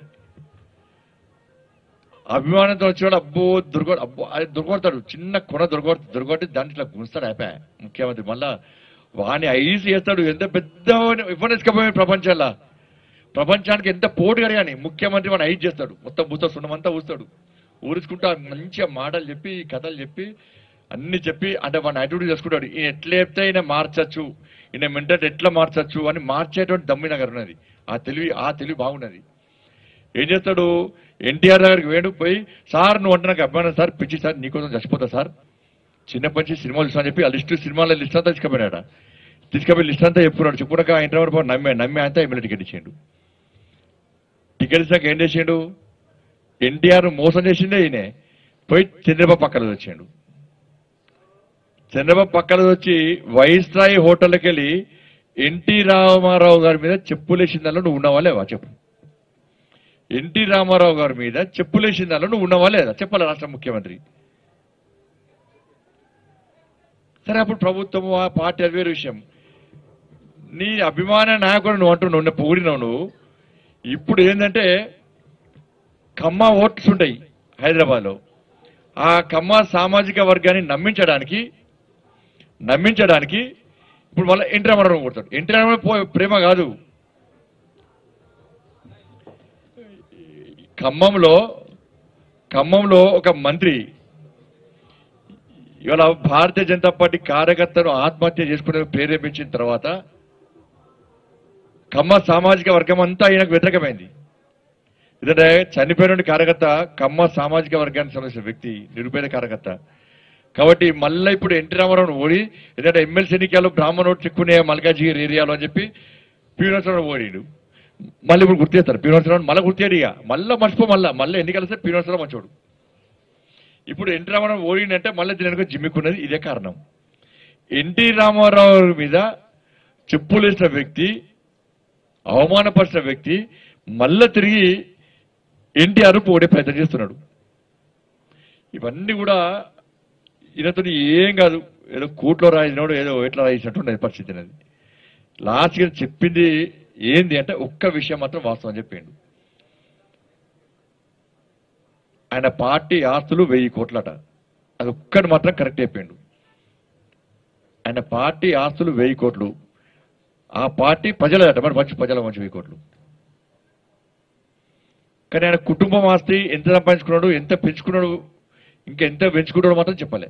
Speaker 3: అభిమానంతో వచ్చేవాడు అబ్బో దుర్గొ అబ్బో అది దుర్గొడతాడు చిన్న కొన దుర్గొ దుర్గొట్టి దాంట్లో ఇట్లా గుంస్తాడు అయిపోయా ముఖ్యమంత్రి మళ్ళా వాణ్ణి ఐస్ చేస్తాడు ఎంత పెద్ద ఇవ్వనిసుకపోయే ప్రపంచంలో ప్రపంచానికి ఎంత పోటు కానీ ముఖ్యమంత్రి వాడిని ఐస్ చేస్తాడు మొత్తం పూస్తా సున్నమంతా పూస్తాడు ఊరుచుకుంటా మంచిగా మాటలు చెప్పి కథలు చెప్పి అన్ని చెప్పి అంటే వాడిని యాటిట్యూడ్ చేసుకుంటాడు ఈయన ఎట్లా చెప్తే ఈయన మార్చచ్చు ఈయన మెంటల్ ఎట్లా మార్చచ్చు అని మార్చేటువంటి దమ్మి నగర్ ఉన్నది ఆ తెలివి ఆ తెలివి బాగున్నది ఏం చేస్తాడు ఎన్టీఆర్ దగ్గరికి వేడు పోయి సార్ నువ్వు అంటే నాకు అభిమానం సార్ పిచ్చి సార్ నీకోసం చచ్చిపోతా సార్ చిన్నప్పటి నుంచి సినిమాలు చూసా అని చెప్పి ఆ లిస్ట్ సినిమాల లిస్ట్ అంతా తీసుకుపోయినాడ తీసుకుపోయి లిస్ట్ అంతా చెప్పుకున్నాడు చెప్పుకున్నాక ఇంటర్వర్ నమ్మే నమ్మే అంతా ఎమ్మెల్యే టికెట్ ఇచ్చిండు టికెట్ ఇచ్చాక ఏం చేసిండు ఎన్టీఆర్ మోసం చేసిండే ఈయనే పోయి చంద్రబాబు పక్కన వచ్చిండు చంద్రబాబు పక్కన వచ్చి వైస్రాయ్ హోటల్కి వెళ్ళి ఎన్టీ రామారావు గారి మీద చెప్పులేసిన దానిలో నువ్వు ఉన్నావా లేవా చెప్పు ఎన్టీ రామారావు గారి మీద చెప్పులేసిన దానిలో నువ్వు ఉన్నావా లేదా చెప్పాలి రాష్ట్ర ముఖ్యమంత్రి సరే అప్పుడు ప్రభుత్వము ఆ పార్టీ అది వేరే విషయం నీ అభిమాన నాయకుడు నువ్వు అంటున్నావు నువ్వు పొగిడినావు నువ్వు ఇప్పుడు ఏంటంటే కమ్మ ఓట్స్ ఉంటాయి హైదరాబాద్లో ఆ కమ్మ సామాజిక వర్గాన్ని నమ్మించడానికి నమ్మించడానికి ఇప్పుడు మళ్ళీ ఎన్టీ రామారావు కొడతాడు ఎన్టీ రామారావు పో- ప్రేమ కాదు ఖమ్మంలో ఖమ్మంలో ఒక మంత్రి ఇవాళ భారతీయ జనతా పార్టీ కార్యకర్తను ఆత్మహత్య చేసుకునే ప్రేరేపించిన తర్వాత ఖమ్మ సామాజిక వర్గం అంతా ఆయనకు వ్యతిరేకమైంది ఎందుకంటే చనిపోయిన కార్యకర్త ఖమ్మ సామాజిక వర్గానికి సంబంధించిన వ్యక్తి నిరుపేద కార్యకర్త కాబట్టి మళ్ళీ ఇప్పుడు ఎన్టీ రామారావు ఓడి ఎందుకంటే ఎమ్మెల్సీ ఎన్నికల్లో బ్రాహ్మణ ఓటు చెక్కునే మల్కాజిగిరి ఏరియాలో అని చెప్పి పీనోత్సవం ఓడిడు మళ్ళీ ఇప్పుడు గుర్తు చేస్తారు పీనోత్సవం మళ్ళీ గుర్తు చేయడు ఇక మళ్ళీ మర్చిపో మళ్ళీ మళ్ళీ ఎన్నికలు వస్తే పీనోత్సవం మంచోడు ఇప్పుడు ఎన్టీ రామారావు ఓడిందంటే మళ్ళీ దీనికి జిమ్మిక్కున్నది ఇదే కారణం ఎన్టీ రామారావు మీద చెప్పులేసిన వ్యక్తి అవమానపరిచిన వ్యక్తి మళ్ళా తిరిగి ఎన్టీఆర్ పోడే ప్రయత్నం చేస్తున్నాడు ఇవన్నీ కూడా ఈయనతో ఏం కాదు ఏదో కూట్లో రాసినోడు ఏదో ఎట్లా రాసినట్టు ఉన్నది పరిస్థితి అనేది లాస్ట్ గా చెప్పింది ఏంది అంటే ఒక్క విషయం మాత్రం వాస్తవం అని చెప్పిండు ఆయన పార్టీ ఆస్తులు వెయ్యి కోట్లట అది ఒక్కటి మాత్రం కరెక్ట్ చెప్పిండు ఆయన పార్టీ ఆస్తులు వెయ్యి కోట్లు ఆ పార్టీ ప్రజలదట మరి మంచి ప్రజల మంచి వెయ్యి కోట్లు కానీ ఆయన కుటుంబం ఆస్తి ఎంత సంపాదించుకున్నాడు ఎంత పెంచుకున్నాడు ఇంకా ఎంత పెంచుకున్నాడు మాత్రం చెప్పలే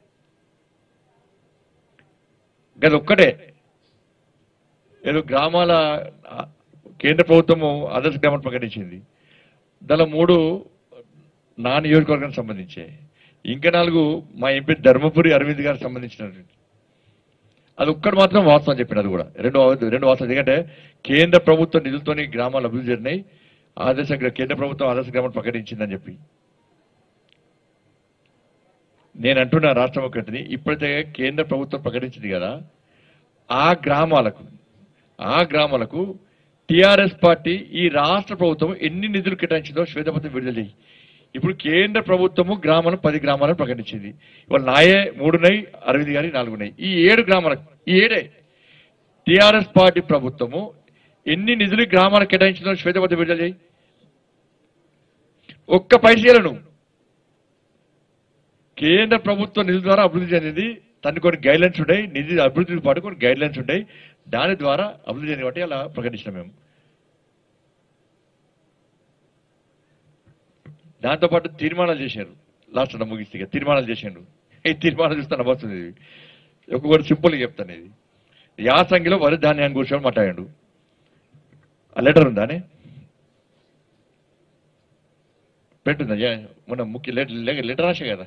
Speaker 3: గది ఒక్కటే ఏదో గ్రామాల ఆ, కేంద్ర ప్రభుత్వము ఆదర్శ గ్రామాలు ప్రకటించింది దానిలో మూడు నా నియోజకవర్గానికి సంబంధించే ఇంకా నాలుగు మా ఎంపీ ధర్మపురి అరవింద్ గారికి సంబంధించినటువంటి అది ఒక్కటి మాత్రం వాస్తవం చెప్పిన అది కూడా రెండు రెండు వాస్తవం ఎందుకంటే కేంద్ర ప్రభుత్వ నిధులతోని గ్రామాలు అభివృద్ధి జరిగినాయి ఆదర్శ గ్రా- కేంద్ర ప్రభుత్వం ఆదర్శ గ్రామాలు ప్రకటించిందని చెప్పి నేను అంటున్నా రాష్ట్ర ముఖ్యమంత్రిని ఇప్పుడైతే కేంద్ర ప్రభుత్వం ప్రకటించింది కదా ఆ గ్రామాలకు ఆ గ్రామాలకు టిఆర్ఎస్ పార్టీ ఈ రాష్ట్ర ప్రభుత్వం ఎన్ని నిధులు కేటాయించిందో శ్వేతపత్రం విడుదల చేయి ఇప్పుడు కేంద్ర ప్రభుత్వము గ్రామాలను పది గ్రామాలను ప్రకటించింది ఇవాళ నాయే మూడున్నాయి అరవింద్ గారి నాలుగున్నాయి ఈ ఏడు గ్రామాలకు ఈ ఏడే టిఆర్ఎస్ పార్టీ ప్రభుత్వము ఎన్ని నిధులు ఈ గ్రామాలకు కేటాయించిందో శ్వేతపత్రం విడుదల చేయి ఒక్క పైసలను కేంద్ర ప్రభుత్వ నిధుల ద్వారా అభివృద్ధి చెందింది తనకి కొన్ని గైడ్లైన్స్ ఉంటాయి నిధి అభివృద్ధితో పాటు కొన్ని గైడ్లైన్స్ ఉంటాయి దాని ద్వారా అభివృద్ధి చెందిన బట్టి అలా ప్రకటించినాం మేము దాంతోపాటు తీర్మానాలు చేశారు లాస్ట్ లో ముగిస్తే ఇక తీర్మానాలు చేశారు ఈ తీర్మానాలు చూస్తే నవ్వుతుంది ఇది ఒక్కొక్కటి సింపుల్గా చెప్తాను ఇది యాసంగిలో వరి ధాన్యాన్ని కూర్చొని మాట్లాడాడు ఆ లెటర్ ఉందానే పెట్టుందా యా, మొన్న ముఖ్య లెటర్ లెటర్ రాసే కదా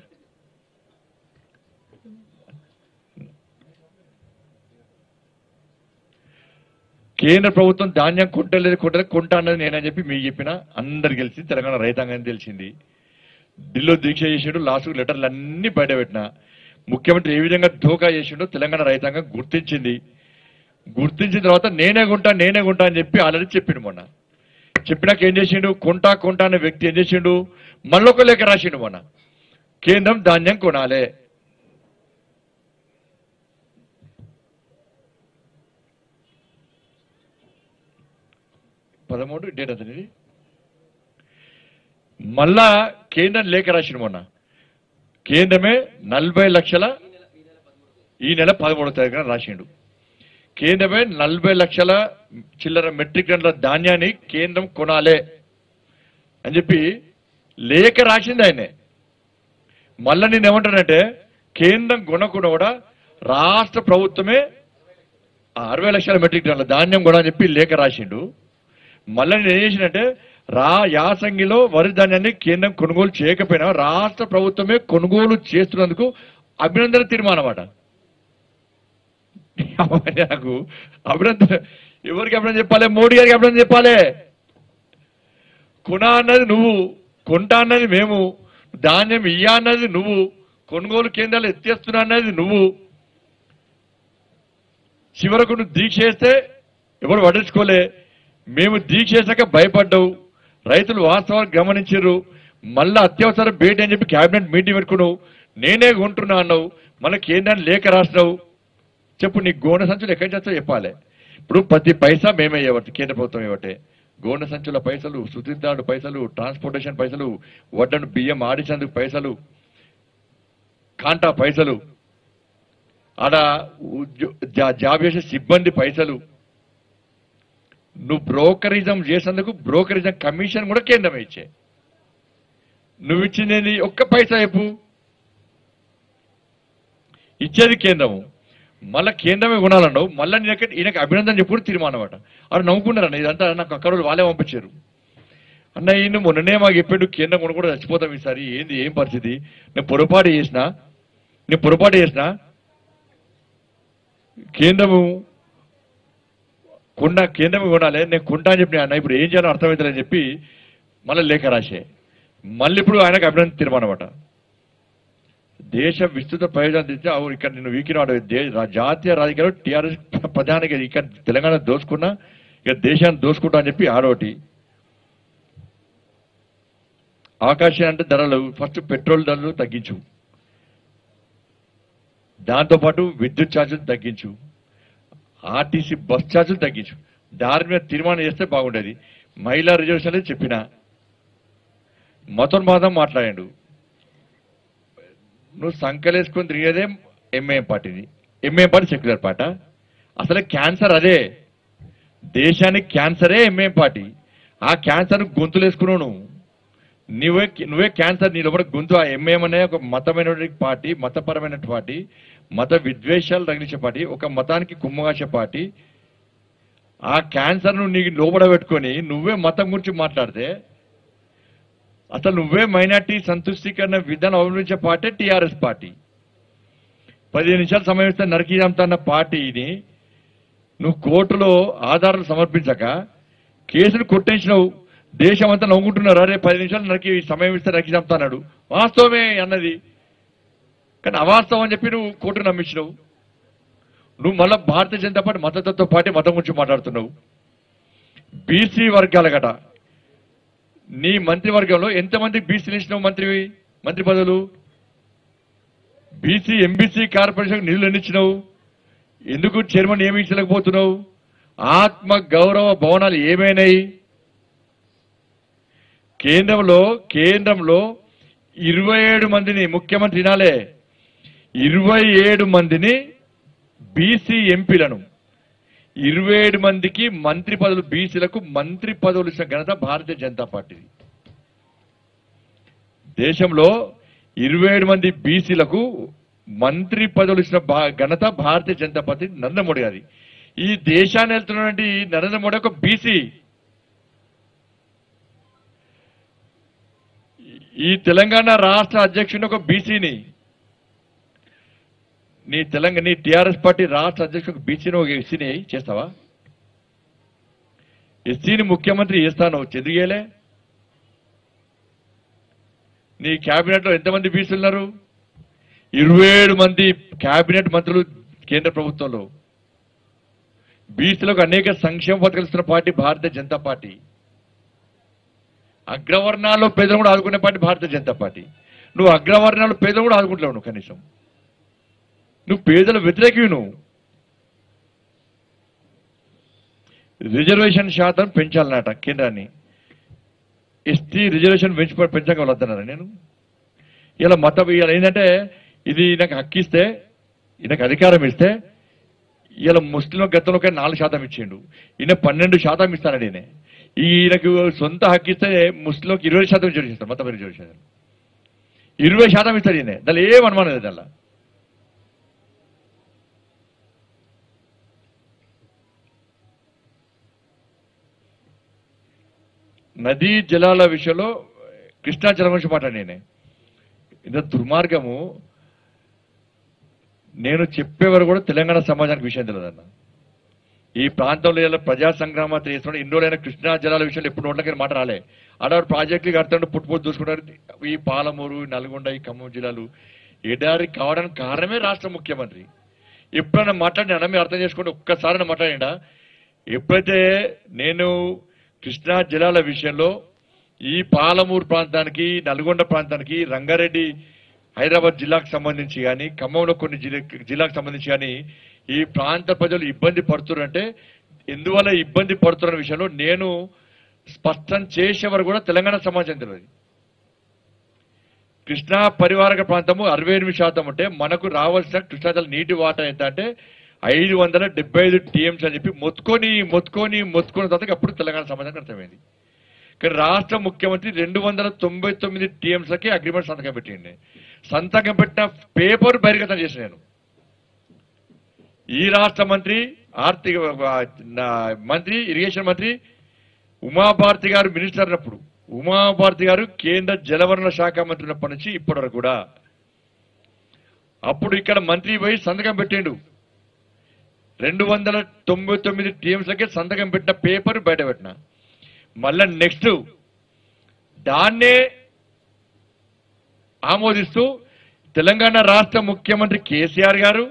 Speaker 3: కేంద్ర ప్రభుత్వం ధాన్యం కొంటలేదు కొంటలేదు కొంటా అన్నది నేనని చెప్పి మీకు చెప్పిన అందరు గెలిచి తెలంగాణ రైతాంగం తెలిసింది ఢిల్లో దీక్ష చేసిండు లాస్ట్ లెటర్లు అన్ని బయట పెట్టిన ముఖ్యమంత్రి ఏ విధంగా ధోకా చేసిండో తెలంగాణ రైతాంగం గుర్తించింది గుర్తించిన తర్వాత నేనే కొంటా నేనే కొంటా అని చెప్పి ఆల్రెడీ చెప్పిండు మొన్న చెప్పినాక ఏం చేసిండు కొంటా కొంటా అనే వ్యక్తి ఏం చేసిండు మళ్ళొక లేఖ రాసిండు మొన్న కేంద్రం ధాన్యం కొనాలే పదమూడు డేట్ అతనిది మళ్ళా కేంద్రం లేఖ రాసిండు మొన్న కేంద్రమే నలభై లక్షల ఈ నెల పదమూడో తారీఖున రాసిండు కేంద్రమే నలభై లక్షల చిల్లర మెట్రిక్ టన్నుల ధాన్యాన్ని కేంద్రం కొనాలే అని చెప్పి లేఖ రాసింది ఆయనే మళ్ళా నేను ఏమంటానంటే కేంద్రం కొనకుండా కూడా రాష్ట్ర ప్రభుత్వమే ఆ అరవై లక్షల మెట్రిక్ టన్నుల ధాన్యం కూడా అని చెప్పి లేఖ రాసిండు మళ్ళీ నేను ఏం చేసినంటే రా యాసంగిలో వరి ధాన్యాన్ని కేంద్రం కొనుగోలు చేయకపోయినా రాష్ట్ర ప్రభుత్వమే కొనుగోలు చేస్తున్నందుకు అభినందన తీర్మానం అట నాకు అభినందన ఎవరికి అభినందన చెప్పాలి మోడీ గారికి అభినందన చెప్పాలి కొన అన్నది నువ్వు కొంటా అన్నది మేము ధాన్యం ఇయ్య అన్నది నువ్వు కొనుగోలు కేంద్రాలు ఎత్తేస్తున్నా అన్నది నువ్వు చివరకు నువ్వు దీక్ష చేస్తే ఎవరు పట్టించుకోలే మేము దీక్ష చేశాక భయపడ్డావు రైతులు వాస్తవాలు గమనించారు మళ్ళా అత్యవసర భేటీ అని చెప్పి కేబినెట్ మీటింగ్ పెట్టుకున్నావు నేనే కొంటున్నా అన్నావు మళ్ళీ కేంద్రాన్ని లేఖ రాసినావు చెప్పు నీ గోన సంచులు ఎక్కడి నుంచి వచ్చాయో చెప్పాలి ఇప్పుడు ప్రతి పైసా మేమే ఇవ్వటి కేంద్ర ప్రభుత్వం ఇవ్వటే గోన సంచుల పైసలు సుతీర్థాడు పైసలు ట్రాన్స్పోర్టేషన్ పైసలు వడ్డను బియ్యం ఆడించేందుకు పైసలు కాంటా పైసలు ఆడ ఉద్యో- జా- జాబ్ చేసే సిబ్బంది పైసలు నువ్వు బ్రోకరిజం చేసేందుకు బ్రోకరిజం కమిషన్ కూడా కేంద్రమే ఇచ్చే నువ్వు ఇచ్చింది ఒక్క పైసా చెప్పు ఇచ్చేది కేంద్రము మళ్ళా కేంద్రమే కొనాలన్నావు మళ్ళీ నేను ఈయనకి అభినందన చెప్పుడు తీర్మానం అట అక్కడ నవ్వుకున్నారన్న ఇదంతా నాకు అక్కడ వాళ్ళు వాళ్ళే పంపించారు అన్న ఈయన మొన్ననే మాకు చెప్పాడు కేంద్రం కొను కూడా చచ్చిపోతాం ఈసారి ఏంది ఏం పరిస్థితి నేను పొరపాటు చేసిన నేను పొరపాటు చేసిన కేంద్రము కొండ కేంద్రమే కొనాలి నేను కొంటా అని చెప్పి అన్న ఇప్పుడు ఏం చేయాలో అర్థమవుతుందని చెప్పి మళ్ళీ లేఖ రాసే మళ్ళీ ఇప్పుడు ఆయనకు అభినందన తీర్మానం అట దేశ విస్తృత ప్రయోజనం తెచ్చి అవును ఇక్కడ నేను వీకినాడు దే- రా- జాతీయ రాజకీయాలు టీఆర్ఎస్ ప్రధానికి ఇక్కడ తెలంగాణ దోసుకున్నా ఇక దేశాన్ని దోసుకుంటా అని చెప్పి ఆడోటి ఆకాశం అంటే ధరలు ఫస్ట్ పెట్రోల్ ధరలు తగ్గించు దాంతోపాటు విద్యుత్ ఛార్జీలు తగ్గించు ఆర్టీసీ బస్ ఛార్జీలు తగ్గించు దాని మీద తీర్మానం చేస్తే బాగుండేది మహిళా రిజర్వేషన్ చెప్పిన మతోన్మాదం మాట్లాడాడు నువ్వు సంకలేసుకొని తిరిగేదే ఎంఏఎం పార్టీది ఎంఏఎం పార్టీ సెక్యులర్ పార్ట అసలే క్యాన్సర్ అదే దేశానికి క్యాన్సరే ఎంఏఎం పార్టీ ఆ క్యాన్సర్ గొంతులు వేసుకున్నావు నువ్వు నువ్వే నువ్వే క్యాన్సర్ నీ లోపల గొంతు ఆ ఎంఏఎం అనే ఒక మతమైన పార్టీ మతపరమైన పార్టీ మత విద్వేషాలు తగిలించే పార్టీ ఒక మతానికి కుమ్మగాసే పార్టీ ఆ క్యాన్సర్ ను నీకు లోపల పెట్టుకొని నువ్వే మతం గురించి మాట్లాడితే అసలు నువ్వే మైనార్టీ సంతుష్టీకరణ విధానం అవలంబించే పార్టీ టీఆర్ఎస్ పార్టీ పదిహేను నిమిషాలు సమయం ఇస్తే నరికి చంపుతున్న పార్టీని నువ్వు కోర్టులో ఆధారాలు సమర్పించక కేసును కొట్టేసినావు దేశం అంతా నవ్వుకుంటున్నారు అరే పది నిమిషాలు నరికి సమయం ఇస్తే నరికి చంపుతున్నాడు వాస్తవమే అన్నది కానీ అవాస్తవం అని చెప్పి నువ్వు కోర్టు నమ్మించినావు నువ్వు మళ్ళా భారతీయ జనతా పార్టీ మతతత్వ పార్టీ మతం గురించి మాట్లాడుతున్నావు బీసీ వర్గాల గట నీ మంత్రివర్గంలో ఎంతమంది బీసీలు ఇచ్చినావు మంత్రి మంత్రి పదవులు బీసీ ఎంబీసీ కార్పొరేషన్ నిధులు ఎన్ని ఇచ్చినావు ఎందుకు చైర్మన్ నియమించలేకపోతున్నావు ఆత్మ గౌరవ భవనాలు ఏమైనాయి కేంద్రంలో కేంద్రంలో ఇరవై ఏడు మందిని ముఖ్యమంత్రి వినాలే ఇరవై ఏడు మందిని బీసీ ఎంపీలను ఇరవై ఏడు మందికి మంత్రి పదవులు బీసీలకు మంత్రి పదవులు ఇచ్చిన ఘనత భారతీయ జనతా పార్టీ దేశంలో ఇరవై ఏడు మంది బీసీలకు మంత్రి పదవులు ఇచ్చిన భా- ఘనత భారతీయ జనతా పార్టీ నరేంద్ర మోడీ గారి ఈ దేశాన్ని వెళ్తున్నటువంటి నరేంద్ర మోడీ ఒక బీసీ ఈ తెలంగాణ రాష్ట్ర అధ్యక్షుని ఒక బీసీని నీ తెలంగాణ నీ టిఆర్ఎస్ పార్టీ రాష్ట్ర అధ్యక్షుడు బీసీని ఒక ఎస్సీని చేస్తావా ఎస్సీని ముఖ్యమంత్రి చేస్తాను చెదిగేలే నీ కేబినెట్ లో ఎంతమంది బీసీలు ఉన్నారు ఇరవై ఏడు మంది కేబినెట్ మంత్రులు కేంద్ర ప్రభుత్వంలో బీసీలకు అనేక సంక్షేమ పథకాలు ఇస్తున్న పార్టీ భారతీయ జనతా పార్టీ అగ్రవర్ణాల్లో పేదలు కూడా ఆదుకునే పార్టీ భారతీయ జనతా పార్టీ నువ్వు అగ్రవర్ణాల్లో పేదలు కూడా ఆదుకుంటలేవు నువ్వు కనీసం నువ్వు పేదల వ్యతిరేకివి నువ్వు రిజర్వేషన్ శాతం పెంచాలన్నట కేంద్రాన్ని ఎస్టీ రిజర్వేషన్ పెంచి పెంచక వద్దన్నారా నేను ఇలా మత ఇలా ఏంటంటే ఇది నాకు హక్కిస్తే ఈయనకు అధికారం ఇస్తే ఇలా ముస్లిం గతంలో నాలుగు శాతం ఇచ్చిండు ఈయన పన్నెండు శాతం ఇస్తానడు ఈయన ఈయనకు సొంత హక్కు ఇస్తే ముస్లింకి ఇరవై శాతం రిజర్వ్ చేస్తాడు మత రిజర్వ్ చేస్తాడు ఇరవై శాతం ఇస్తాడు ఈయన దానిలో ఏం అనుమానం లేదు దానిలో నదీ జలాల విషయంలో కృష్ణా జలం గురించి మాట్లాడి నేనే ఇంత దుర్మార్గము నేను చెప్పేవారు కూడా తెలంగాణ సమాజానికి విషయం తెలియదన్న ఈ ప్రాంతంలో ఇలా ప్రజా సంగ్రామాలు చేస్తున్న ఎన్నో రోజులైన కృష్ణా జలాల విషయంలో ఎప్పుడు నోట్లకి మాట రాలే ఆడవారు ప్రాజెక్టులు కడుతుంటే పుట్టుపోటు చూసుకుంటారు ఈ పాలమూరు ఈ నల్గొండ ఈ ఖమ్మం జిల్లాలు ఎడారి కావడానికి కారణమే రాష్ట్ర ముఖ్యమంత్రి ఎప్పుడైనా మాట్లాడినా మీరు అర్థం చేసుకోండి ఒక్కసారి మాట్లాడిండా ఎప్పుడైతే నేను కృష్ణా జిల్లాల విషయంలో ఈ పాలమూరు ప్రాంతానికి నల్గొండ ప్రాంతానికి రంగారెడ్డి హైదరాబాద్ జిల్లాకు సంబంధించి కానీ ఖమ్మంలో కొన్ని జిల్లా- జిల్లాకు సంబంధించి కానీ ఈ ప్రాంత ప్రజలు ఇబ్బంది పడుతున్నారంటే ఎందువల్ల ఇబ్బంది పడుతున్న విషయంలో నేను స్పష్టం చేసే వరకు కూడా తెలంగాణ సమాజం తెలియదు కృష్ణా పరివారక ప్రాంతము అరవై ఎనిమిది శాతం ఉంటే మనకు రావాల్సిన కృష్ణా జల నీటి వాటా ఎంత అంటే ఐదు వందల డెబ్బై ఐదు టీఎంస్ అని చెప్పి మొత్తుకొని మొత్తుకొని మొత్తుకున్న తర్వాత అప్పుడు తెలంగాణ సమాజానికి అర్థమైంది కానీ రాష్ట్ర ముఖ్యమంత్రి రెండు వందల తొంభై తొమ్మిది టీఎంస్లకి అగ్రిమెంట్ సంతకం పెట్టిండి సంతకం పెట్టిన పేపర్ బహిర్గతం చేసిన నేను ఈ రాష్ట్ర మంత్రి ఆర్థిక ఆ, నా మంత్రి ఇరిగేషన్ మంత్రి ఉమాభారతి గారు మినిస్టర్ అన్నప్పుడు ఉమాభారతి గారు కేంద్ర జలవనరుల శాఖ మంత్రి ఉన్నప్పటి నుంచి ఇప్పటి వరకు కూడా అప్పుడు ఇక్కడ మంత్రి పోయి సంతకం పెట్టిండు రెండు వందల తొంభై తొమ్మిది టీఎంస్లకే సంతకం పెట్టిన పేపర్ బయట పెట్టిన మళ్ళా నెక్స్ట్ దాన్నే ఆమోదిస్తూ తెలంగాణ రాష్ట్ర ముఖ్యమంత్రి కేసీఆర్ గారు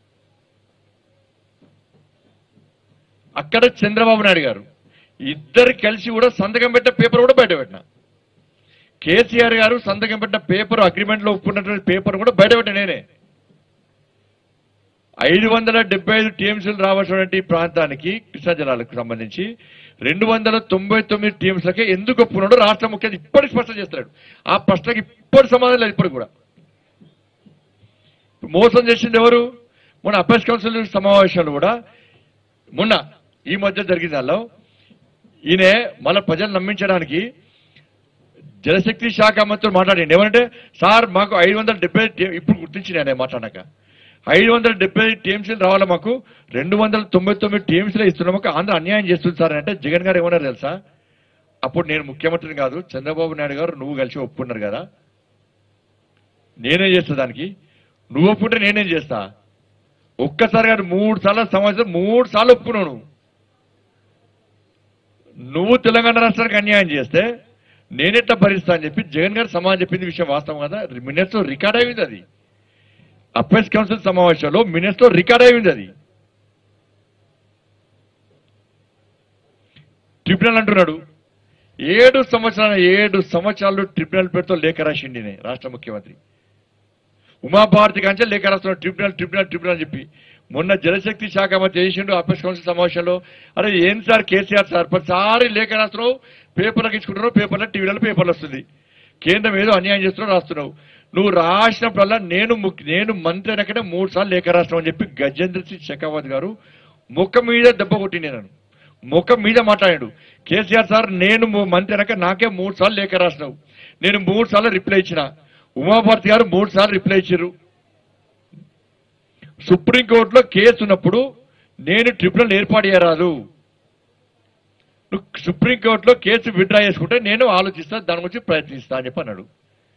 Speaker 3: అక్కడ చంద్రబాబు నాయుడు గారు ఇద్దరు కలిసి కూడా సంతకం పెట్టిన పేపర్ కూడా బయట పెట్టిన కేసీఆర్ గారు సంతకం పెట్టిన పేపర్ అగ్రిమెంట్ లో ఒప్పుకున్నటువంటి పేపర్ కూడా బయట పెట్టిన నేనే ఐదు వందల డెబ్బై ఐదు టీఎంసీలు రావాల్సినటువంటి ప్రాంతానికి కృష్ణా జలాలకు సంబంధించి రెండు వందల తొంభై తొమ్మిది టీఎంసీలకే ఎందుకు ఒప్పుకున్నాడో రాష్ట్ర ముఖ్యమంత్రి ఇప్పటికి స్పష్టం చేస్తాడు ఆ ప్రశ్నకి ఇప్పటి సమాధానం లేదు ఇప్పటికి కూడా మోసం చేసింది ఎవరు మొన్న అపెక్స్ కౌన్సిల్ సమావేశాలు కూడా మొన్న ఈ మధ్య జరిగిన దానిలో ఈయన మన ప్రజలు నమ్మించడానికి జలశక్తి శాఖ మంత్రులు మాట్లాడండి ఏమంటే సార్ మాకు ఐదు వందల డెబ్బై ఇప్పుడు గుర్తించిన ఆయన మాట్లాడాక ఐదు వందల డెబ్బై టీఎంసీలు రావాలి మాకు రెండు వందల తొంభై తొమ్మిది టీఎంసీలు ఇస్తున్నాం మాకు ఆంధ్ర అన్యాయం చేస్తుంది సార్ అంటే జగన్ గారు ఏమన్నారు తెలుసా అప్పుడు నేను ముఖ్యమంత్రిని కాదు చంద్రబాబు నాయుడు గారు నువ్వు కలిసి ఒప్పుకున్నారు కదా నేనేం చేస్తా దానికి నువ్వు ఒప్పుకుంటే నేనేం చేస్తా ఒక్కసారి కాదు మూడు సార్లు సంవత్సరం మూడు సార్లు ఒప్పుకున్నావు నువ్వు నువ్వు తెలంగాణ రాష్ట్రానికి అన్యాయం చేస్తే నేనెట్లా భరిస్తా అని చెప్పి జగన్ గారు సమాధానం చెప్పింది విషయం వాస్తవం కదా మినిట్స్ లో రికార్డ్ అయింది అది అప్రెస్ కౌన్సిల్ సమావేశంలో మినిట్స్ లో రికార్డ్ అయింది అది ట్రిబ్యునల్ అంటున్నాడు ఏడు సంవత్సరాలు ఏడు సంవత్సరాలు ట్రిబ్యునల్ పేరుతో లేఖ రాసిండి ఈయన, రాష్ట్ర ముఖ్యమంత్రి ఉమాభారతి కంటే లేఖ రాస్తున్నాడు ట్రిబ్యునల్ ట్రిబ్యునల్ ట్రిబ్యునల్ అని చెప్పి మొన్న జలశక్తి శాఖ మంత్రి చేసిండు అప్రెస్ కౌన్సిల్ సమావేశంలో అరే ఏం సార్ కేసీఆర్ సార్ ప్రతిసారి లేఖ రాస్తున్నావు పేపర్లకు ఇచ్చుకుంటున్నావు పేపర్లో టీవీలలో పేపర్లు వస్తుంది కేంద్రం ఏదో అన్యాయం చేస్తున్నావు రాస్తున్నావు నువ్వు రాసినప్పుడల్లా నేను ముఖ్య- నేను మంత్రి అనకనే మూడు సార్లు లేఖ రాష్ట్రం అని చెప్పి గజేంద్ర సింగ్ షెకావత్ గారు ముఖం మీద దెబ్బ కొట్టింది నన్ను ముఖం మీద మాట్లాడాడు కేసీఆర్ సార్ నేను ము- మంత్రి అనక నాకే మూడు సార్లు లేఖ రాసినావు నేను మూడు సార్లు రిప్లై ఇచ్చిన ఉమాభారతి గారు మూడు సార్లు రిప్లై ఇచ్చారు సుప్రీంకోర్టులో కేసు ఉన్నప్పుడు నేను ట్రిబ్యునల్ ఏర్పాటు చేయరాదు నువ్వు సుప్రీంకోర్టులో కేసు విత్డ్రా చేసుకుంటే నేను ఆలోచిస్తా దాని గురించి ప్రయత్నిస్తా అని చెప్పి అన్నాడు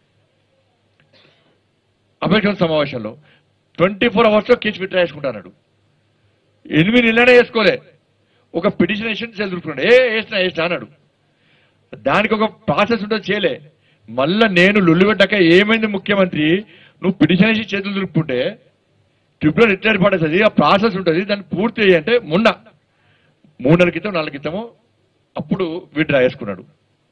Speaker 3: అమెరికన్ సమావేశంలో ట్వంటీ ఫోర్ అవర్స్లో కేసు విత్డ్రా చేసుకుంటా అన్నాడు ఎనిమిది నెలలనే వేసుకోలే ఒక పిటిషన్ వేసి చదువుకున్నాడు ఏ వేసినా వేసినా అన్నాడు దానికి ఒక ప్రాసెస్ ఉంటుంది చేయలే మళ్ళా నేను లొల్లు పెట్టాక ఏమైంది ముఖ్యమంత్రి నువ్వు పిటిషన్ వేసి చేతులు దులుపుకుంటే ట్రిబ్యునల్ ఎట్లా ఏర్పడుతుంది ఆ ప్రాసెస్ ఉంటుంది దాన్ని పూర్తి చేయంటే మొన్న మూడు నెలల క్రితం నాలుగు క్రితము అప్పుడు విడ్రా వేసుకున్నాడు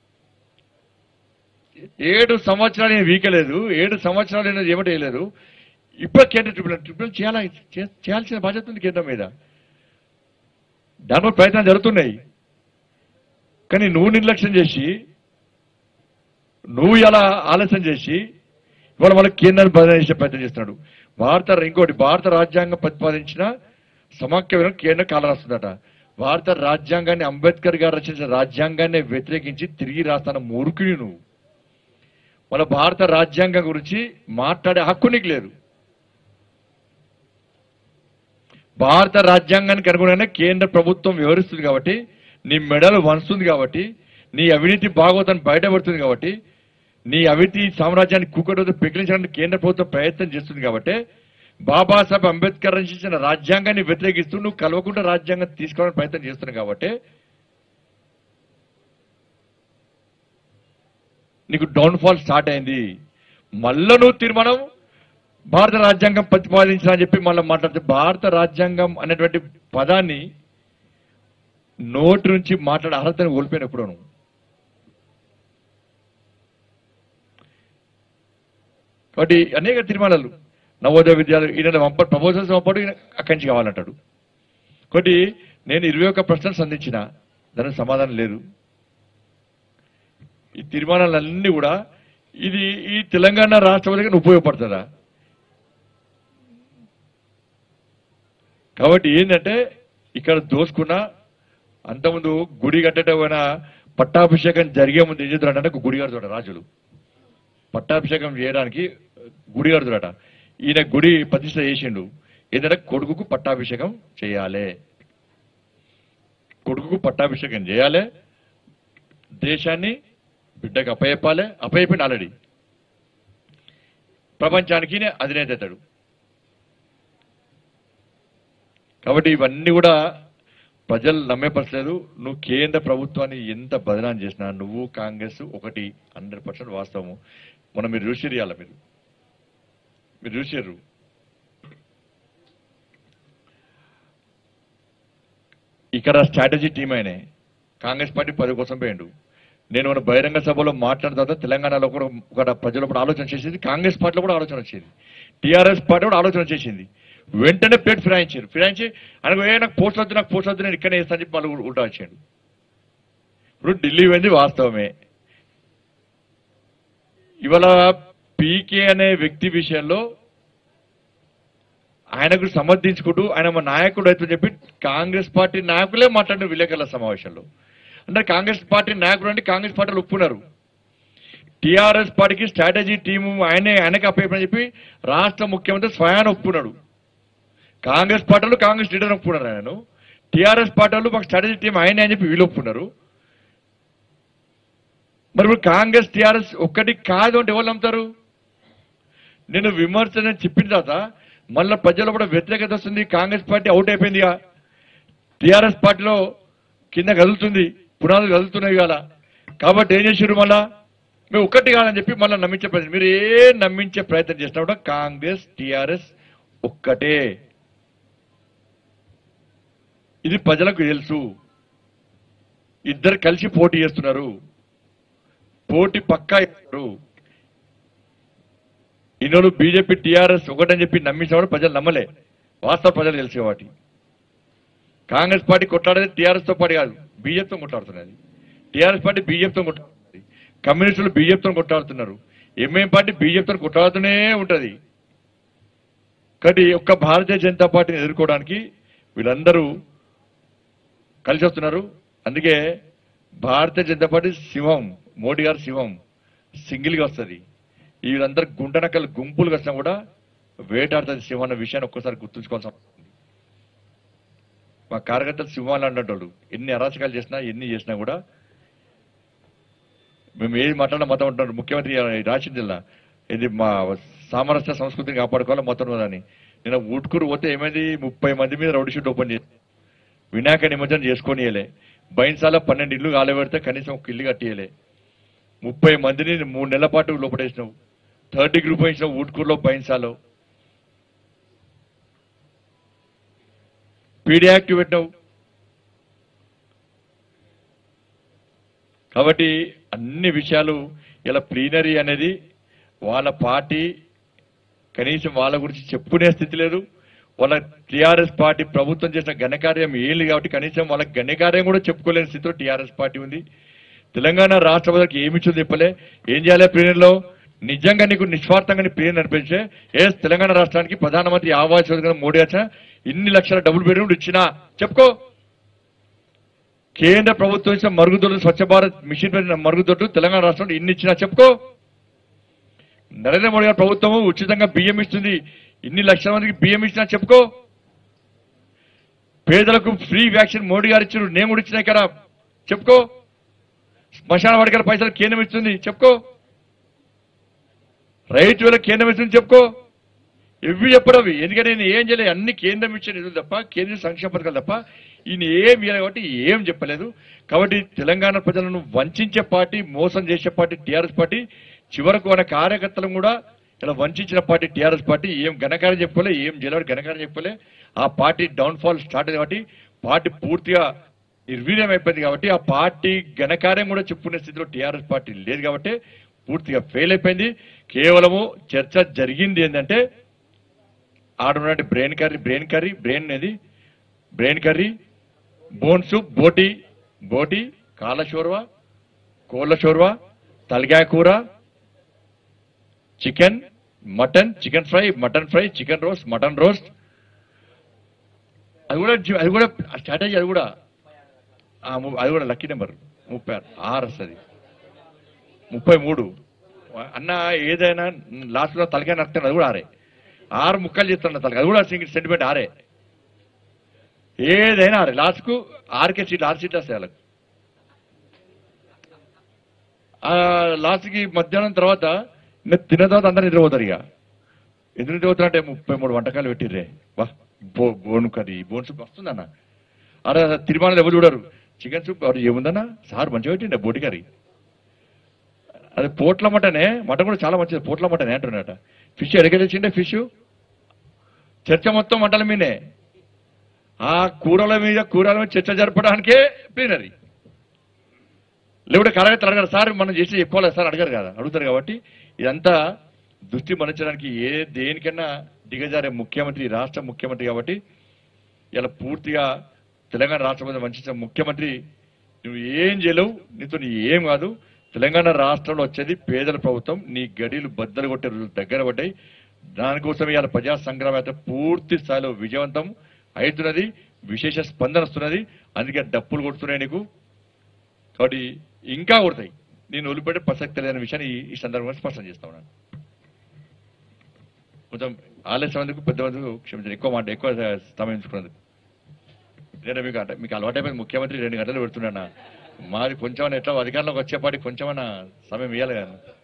Speaker 3: ఏడు సంవత్సరాలు నేను వీకలేదు ఏడు సంవత్సరాలు నేను ఏమిటి వేయలేదు ఇప్పుడు కేంద్ర ట్రిబ్యునల్ ట్రిబ్యునల్ చేయాలా చే- చేయాల్సిన బాధ్యత ఉంది కేంద్రం మీద దానిలో ప్రయత్నాలు జరుగుతున్నాయి కానీ నువ్వు నిర్లక్ష్యం చేసి నువ్వు ఇలా ఆలస్యం చేసి ఇవాళ వాళ్ళ కేంద్రాన్ని బదలాయించే ప్రయత్నం చేస్తున్నాడు భారత ఇంకోటి భారత రాజ్యాంగం ప్రతిపాదించిన సమాఖ్య విధానం కేంద్రం కాలరాస్తుందట భారత రాజ్యాంగాన్ని అంబేద్కర్ గారు రచించిన రాజ్యాంగాన్ని వ్యతిరేకించి తిరిగి రాస్తాన మూర్ఖుని నువ్వు మన భారత రాజ్యాంగం గురించి మాట్లాడే హక్కు నీకు లేదు భారత రాజ్యాంగానికి అనుగుణంగానే కేంద్ర ప్రభుత్వం వ్యవహరిస్తుంది కాబట్టి నీ మెడలు వంచుతుంది కాబట్టి నీ అవినీతి భాగవతాన్ని బయటపడుతుంది కాబట్టి నీ అవినీతి సామ్రాజ్యాన్ని కుక్కడతో పెకిలించడానికి కేంద్ర ప్రభుత్వం ప్రయత్నం చేస్తుంది కాబట్టి బాబాసాహెబ్ అంబేద్కర్ రచించిన రాజ్యాంగాన్ని వ్యతిరేకిస్తూ నువ్వు కలవకుండా రాజ్యాంగం తీసుకోవడానికి ప్రయత్నం చేస్తున్నావు కాబట్టి నీకు డౌన్ఫాల్ స్టార్ట్ అయింది మళ్ళా నువ్వు తీర్మానం భారత రాజ్యాంగం ప్రతిపాదించిన అని చెప్పి మళ్ళీ మాట్లాడితే భారత రాజ్యాంగం అనేటువంటి పదాన్ని నోటి నుంచి మాట్లాడే అర్హతను కోల్పోయినప్పుడు నువ్వు కాబట్టి అనేక తీర్మానాలు నవోదయ విద్యాలయం ఈయన పంప ప్రపోజల్స్ పంపడు ఈయన అక్కడి నుంచి కావాలంటాడు కాబట్టి నేను ఇరవై ఒక్క ప్రశ్నలు సంధించిన దానికి సమాధానం లేదు ఈ తీర్మానాలన్నీ కూడా ఇది ఈ తెలంగాణ రాష్ట్రపతికి ఉపయోగపడుతుందా కాబట్టి ఏంటంటే ఇక్కడ దోసుకున్న అంతకుముందు గుడి కట్టడం పట్టాభిషేకం జరిగే ముందు ఏం చేద్దారంటే ఒక గుడి కడుతుట రాజులు పట్టాభిషేకం చేయడానికి గుడి కడుతుడట ఈయన గుడి ప్రతిష్ట చేసిండు ఏంటంటే కొడుకుకు పట్టాభిషేకం చేయాలి కొడుకుకు పట్టాభిషేకం చేయాలి దేశాన్ని బిడ్డకు అప్పయప్పాలి అప్పయప్పిండి ఆల్రెడీ ప్రపంచానికి ఈయన అధినేత అవుతాడు కాబట్టి ఇవన్నీ కూడా ప్రజలు నమ్మేపరచలేదు నువ్వు కేంద్ర ప్రభుత్వాన్ని ఎంత బదనాం చేసినా నువ్వు కాంగ్రెస్ ఒకటి హండ్రెడ్ పర్సెంట్ వాస్తవము మొన్న మీరు చూసిరు ఇవాళ మీరు మీరు చూసారు ఇక్కడ స్ట్రాటజీ టీం అయినే కాంగ్రెస్ పార్టీ పది కోసం పోయిండు నేను మన బహిరంగ సభలో మాట్లాడిన తర్వాత తెలంగాణలో కూడా ఒక ప్రజలు కూడా ఆలోచన చేసింది కాంగ్రెస్ పార్టీలో కూడా ఆలోచన వచ్చింది టీఆర్ఎస్ పార్టీ కూడా ఆలోచన చేసింది వెంటనే ప్లేట్ ఫిరాయించారు ఫిరాయించి ఆయనకు ఏ నాకు పోస్ట్ వద్దు నాకు పోస్ట్ వద్దు నేను ఇక్కడే వేస్తాను చెప్పి మళ్ళీ ఉల్టా వచ్చాడు ఇప్పుడు ఢిల్లీ పోయింది వాస్తవమే ఇవాళ పీకే అనే వ్యక్తి విషయంలో ఆయనకు సమర్థించుకుంటూ ఆయన మా నాయకుడు అయితే చెప్పి కాంగ్రెస్ పార్టీ నాయకులే మాట్లాడిన విలేకరుల సమావేశంలో అంటే కాంగ్రెస్ పార్టీ నాయకుడు అంటే కాంగ్రెస్ పార్టీలు ఒప్పుకున్నారు టీఆర్ఎస్ పార్టీకి స్ట్రాటజీ టీము ఆయనే ఆయనకి అప్పని చెప్పి రాష్ట్ర ముఖ్యమంత్రి స్వయాన ఒప్పుకున్నాడు కాంగ్రెస్ పార్టీలు కాంగ్రెస్ లీడర్ ఒప్పుకున్నారు ఆయనను టీఆర్ఎస్ పార్టీలు మాకు స్ట్రాటజీ టీం ఆయనే అని చెప్పి వీళ్ళు ఒప్పుకున్నారు మరి ఇప్పుడు కాంగ్రెస్ టీఆర్ఎస్ ఒక్కటి కాదు అంటే ఎవరు నమ్ముతారు నేను విమర్శన చెప్పిన తర్వాత మళ్ళీ ప్రజల్లో కూడా వ్యతిరేకత వస్తుంది కాంగ్రెస్ పార్టీ అవుట్ అయిపోయిందిగా టీఆర్ఎస్ పార్టీలో కింద కదులుతుంది పునాదులు కదులుతున్నాయి ఇవాళ కాబట్టి ఏం చేసారు మళ్ళా మేము ఒక్కటి కాదని చెప్పి మళ్ళీ నమ్మించే ప్రయత్నం మీరు ఏ నమ్మించే ప్రయత్నం చేసినా కూడా కాంగ్రెస్ టీఆర్ఎస్ ఒక్కటే ఇది ప్రజలకు తెలుసు ఇద్దరు కలిసి పోటీ చేస్తున్నారు పోటీ పక్కా ఇస్తారు ఇన్నోళ్ళు బీజేపీ టీఆర్ఎస్ ఒకటని చెప్పి నమ్మించినప్పుడు ప్రజలు నమ్మలే వాస్తవ ప్రజలు తెలిసే వాటి కాంగ్రెస్ పార్టీ కొట్లాడేది టీఆర్ఎస్ తో పాటు కాదు బీజేపీతో కొట్లాడుతున్నది టీఆర్ఎస్ పార్టీ బీజేపీతో కొట్లాడుతుంది కమ్యూనిస్టులు బీజేపీతో కొట్లాడుతున్నారు ఎంఏం పార్టీ బీజేపీతో కొట్లాడుతూనే ఉంటది కాబట్టి ఒక్క భారతీయ జనతా పార్టీని ఎదుర్కోవడానికి వీళ్ళందరూ కలిసి వస్తున్నారు అందుకే భారతీయ జనతా పార్టీ శివం మోడీ గారు శివం సింగిల్గా వస్తుంది వీళ్ళందరూ గుంటనక్కలు గుంపులుగా వచ్చినా కూడా వేటాడుతుంది సింహం అన్న విషయాన్ని ఒక్కసారి గుర్తుంచుకోవాల్సిన అవసరం ఉంది. మా కార్యకర్తలు సింహాలు అన్నట్టు ఎన్ని అరాచకాలు చేసినా ఎన్ని చేసినా కూడా మేము ఏది మాట్లాడినా మొత్తం ఉంటున్నారు ముఖ్యమంత్రి రాసిన జిల్లా ఇది మా సామరస్య సంస్కృతిని కాపాడుకోవాలి మొత్తం అని నేను ఊట్కూరు పోతే ఏమైంది ముప్పై మంది మీద రౌడీ షూట్ ఓపెన్ చేసి వినాయక నిమజ్జనం చేసుకొనియలే బైన్సాల పన్నెండు ఇల్లు కాలబెడితే కనీసం ఒక ఇల్లు కట్టియలే ముప్పై మందిని మూడు నెలల పాటు లోపడేసినావు థర్డ్ గ్రూప్ వేసినావు ఊట్కూరులో బైన్సాలో పీడీ యాక్ట్ పెట్టినావు కాబట్టి అన్ని విషయాలు ఇలా ప్లీనరీ అనేది వాళ్ళ పార్టీ కనీసం వాళ్ళ గురించి చెప్పుకునే స్థితి లేదు వాళ్ళ టీఆర్ఎస్ పార్టీ ప్రభుత్వం చేసిన ఘనకార్యం ఏం లేదు కాబట్టి కనీసం వాళ్ళ ఘనకార్యం కూడా చెప్పుకోలేని స్థితిలో టీఆర్ఎస్ పార్టీ ఉంది తెలంగాణ రాష్ట్రపతికి ఏమి ఇచ్చిందో చెప్పలే ఏం చేయాలి ప్లీనరీలో నిజంగా నీకు నిస్వార్థంగా నీ ప్లీనరీ నడిపించే ఏ తెలంగాణ రాష్ట్రానికి ప్రధానమంత్రి ఆవాస్ యోజన మోడీ వచ్చిన ఇన్ని లక్షల డబుల్ బెడ్రూమ్లు ఇచ్చినా చెప్పుకో కేంద్ర ప్రభుత్వం ఇచ్చిన మరుగుదొడ్లు స్వచ్ఛ భారత్ మిషన్ పెట్టిన మరుగుదొడ్లు తెలంగాణ రాష్ట్రంలో ఇన్ని ఇచ్చినా చెప్పుకో నరేంద్ర మోడీ గారి ప్రభుత్వం ఉచితంగా బియ్యం ఇస్తుంది ఇన్ని లక్షల మందికి బియ్యం ఇచ్చినా చెప్పుకో పేదలకు ఫ్రీ వ్యాక్సిన్ మోడీ గారు ఇచ్చారు నేను కూడా ఇచ్చినాయి కదా చెప్పుకో శ్మశాన వాడికల పైసలు కేంద్రం ఇస్తుంది చెప్పుకో రైతు వేల కేంద్రం ఇస్తుంది చెప్పుకో ఇవి చెప్పడం ఎందుకంటే నేను ఏం చేయలేదు అన్ని కేంద్రం ఇచ్చే నిధులు తప్ప కేంద్ర సంక్షేమ పథకాలు తప్ప ఈయన ఏం ఇయ్యలేదు కాబట్టి ఏం చెప్పలేదు కాబట్టి తెలంగాణ ప్రజలను వంచే పార్టీ మోసం చేసే పార్టీ టీఆర్ఎస్ పార్టీ చివరకు మన కార్యకర్తలను కూడా ఇలా వంచిన పార్టీ టీఆర్ఎస్ పార్టీ ఏం ఘనకార్యం చెప్పుకోలే ఏం జలవాడి ఘనకార్యం చెప్పుకోలే ఆ పార్టీ డౌన్ ఫాల్ స్టార్ట్ అయింది కాబట్టి పార్టీ పూర్తిగా నిర్వీర్యం అయిపోయింది కాబట్టి ఆ పార్టీ ఘనకార్యం కూడా చెప్పుకునే స్థితిలో టీఆర్ఎస్ పార్టీ లేదు కాబట్టి పూర్తిగా ఫెయిల్ అయిపోయింది కేవలము చర్చ జరిగింది ఏంటంటే ఆడున్నటువంటి brain curry brain curry brain అనేది బ్రెయిన్ కర్రీ బోన్ సూప్ బోటి బోటి కాళ్ళ షోర్వా కోళ్ళ షోర్వా తలకాయ కూర chicken mutton chicken fry mutton fry chicken roast mutton roast అది కూడా జి- అది కూడా స్ట్రాటజీ అది కూడా ఆ, ము- అది కూడా లక్కీ నెంబర్ ముప్పై ఆరు ఆరు వస్తుంది ముప్పై మూడు అన్న ఏదైనా లాస్ట్లో తలకాయ నడుస్తాను అది కూడా ఆరే ఆరు ముక్కలు చేస్తున్న తలకాయ అది కూడా సింగిల్ సెంటిమెంట్ ఆరే ఏదైనా ఆరే లాస్ట్కు ఆరుకే సీట్ ఆరు సీట్లు వస్తాయి వాళ్ళకి ఆ లాస్ట్కి మధ్యాహ్నం తర్వాత ఇంకా తిన్న తర్వాత అందరూ నిద్రపోతారు ఇక ఎందుకు నిద్రపోతారంటే ముప్పై మూడు వంటకాలు పెట్టిర్రే వా బో బోను కర్రీ బోన్ సూప్ వస్తుందన్న అరే తిరుమల ఎవరు చూడరు చికెన్ సూప్ ఎవరు ఏముందన్నా సార్ మంచిగా పెట్టిండే బోటి కర్రీ అది పోట్ల మటనే మటన్ కూడా చాలా మంచిది పోట్ల మటనే అంటున్నట ఫిష్ ఎడగ తెచ్చిండే ఫిష్ చర్చ మొత్తం మటన్ల మీదే ఆ కూరల మీద కూరల మీద చర్చ జరపడానికే ప్లీనరీ లేకుంటే కరగతి అడగారు సార్ మనం చేసి చెప్పుకోలేదు సార్ అడగారు కదా అడుగుతారు కాబట్టి ఇదంతా దృష్టి మరల్చడానికి ఏ దేనికన్నా దిగజారే ముఖ్యమంత్రి రాష్ట్ర ముఖ్యమంత్రి కాబట్టి ఇలా పూర్తిగా తెలంగాణ రాష్ట్రం వంచిన ముఖ్యమంత్రి నువ్వు ఏం చేయలేవు నీతో నీ ఏం కాదు తెలంగాణ రాష్ట్రంలో వచ్చేది పేదల ప్రభుత్వం నీ గడిలు బద్దలు కొట్టే రోజులు దగ్గర పడ్డాయి దానికోసం ఇవాళ ప్రజా సంగ్రామ యాత్ర పూర్తి స్థాయిలో విజయవంతం అవుతున్నది విశేష స్పందన వస్తున్నది అందుకే డప్పులు కొడుతున్నాయి నీకు కాబట్టి ఇంకా కొడతాయి నేను వదిలిపెట్టే ప్రసక్తి లేదనే విషయాన్ని ఈ- ఈ సందర్భంగా స్పష్టం చేస్తా ఉన్నాను కొంచెం ఆలస్యం అందుకు పెద్ద మందుకు క్షమించండి ఎక్కువ మాట ఎక్కువ సమయం ఎంచుకున్నందుకు లేదా మీకు అంటే మీకు అలవాటైపోయింది ముఖ్యమంత్రి రెండు గంటలు పెడుతున్నా మాది కొంచెం ఎట్లా అధికారంలోకి వచ్చేపాటి కొంచెమన్నా సమయం ఇవ్వాలి కదా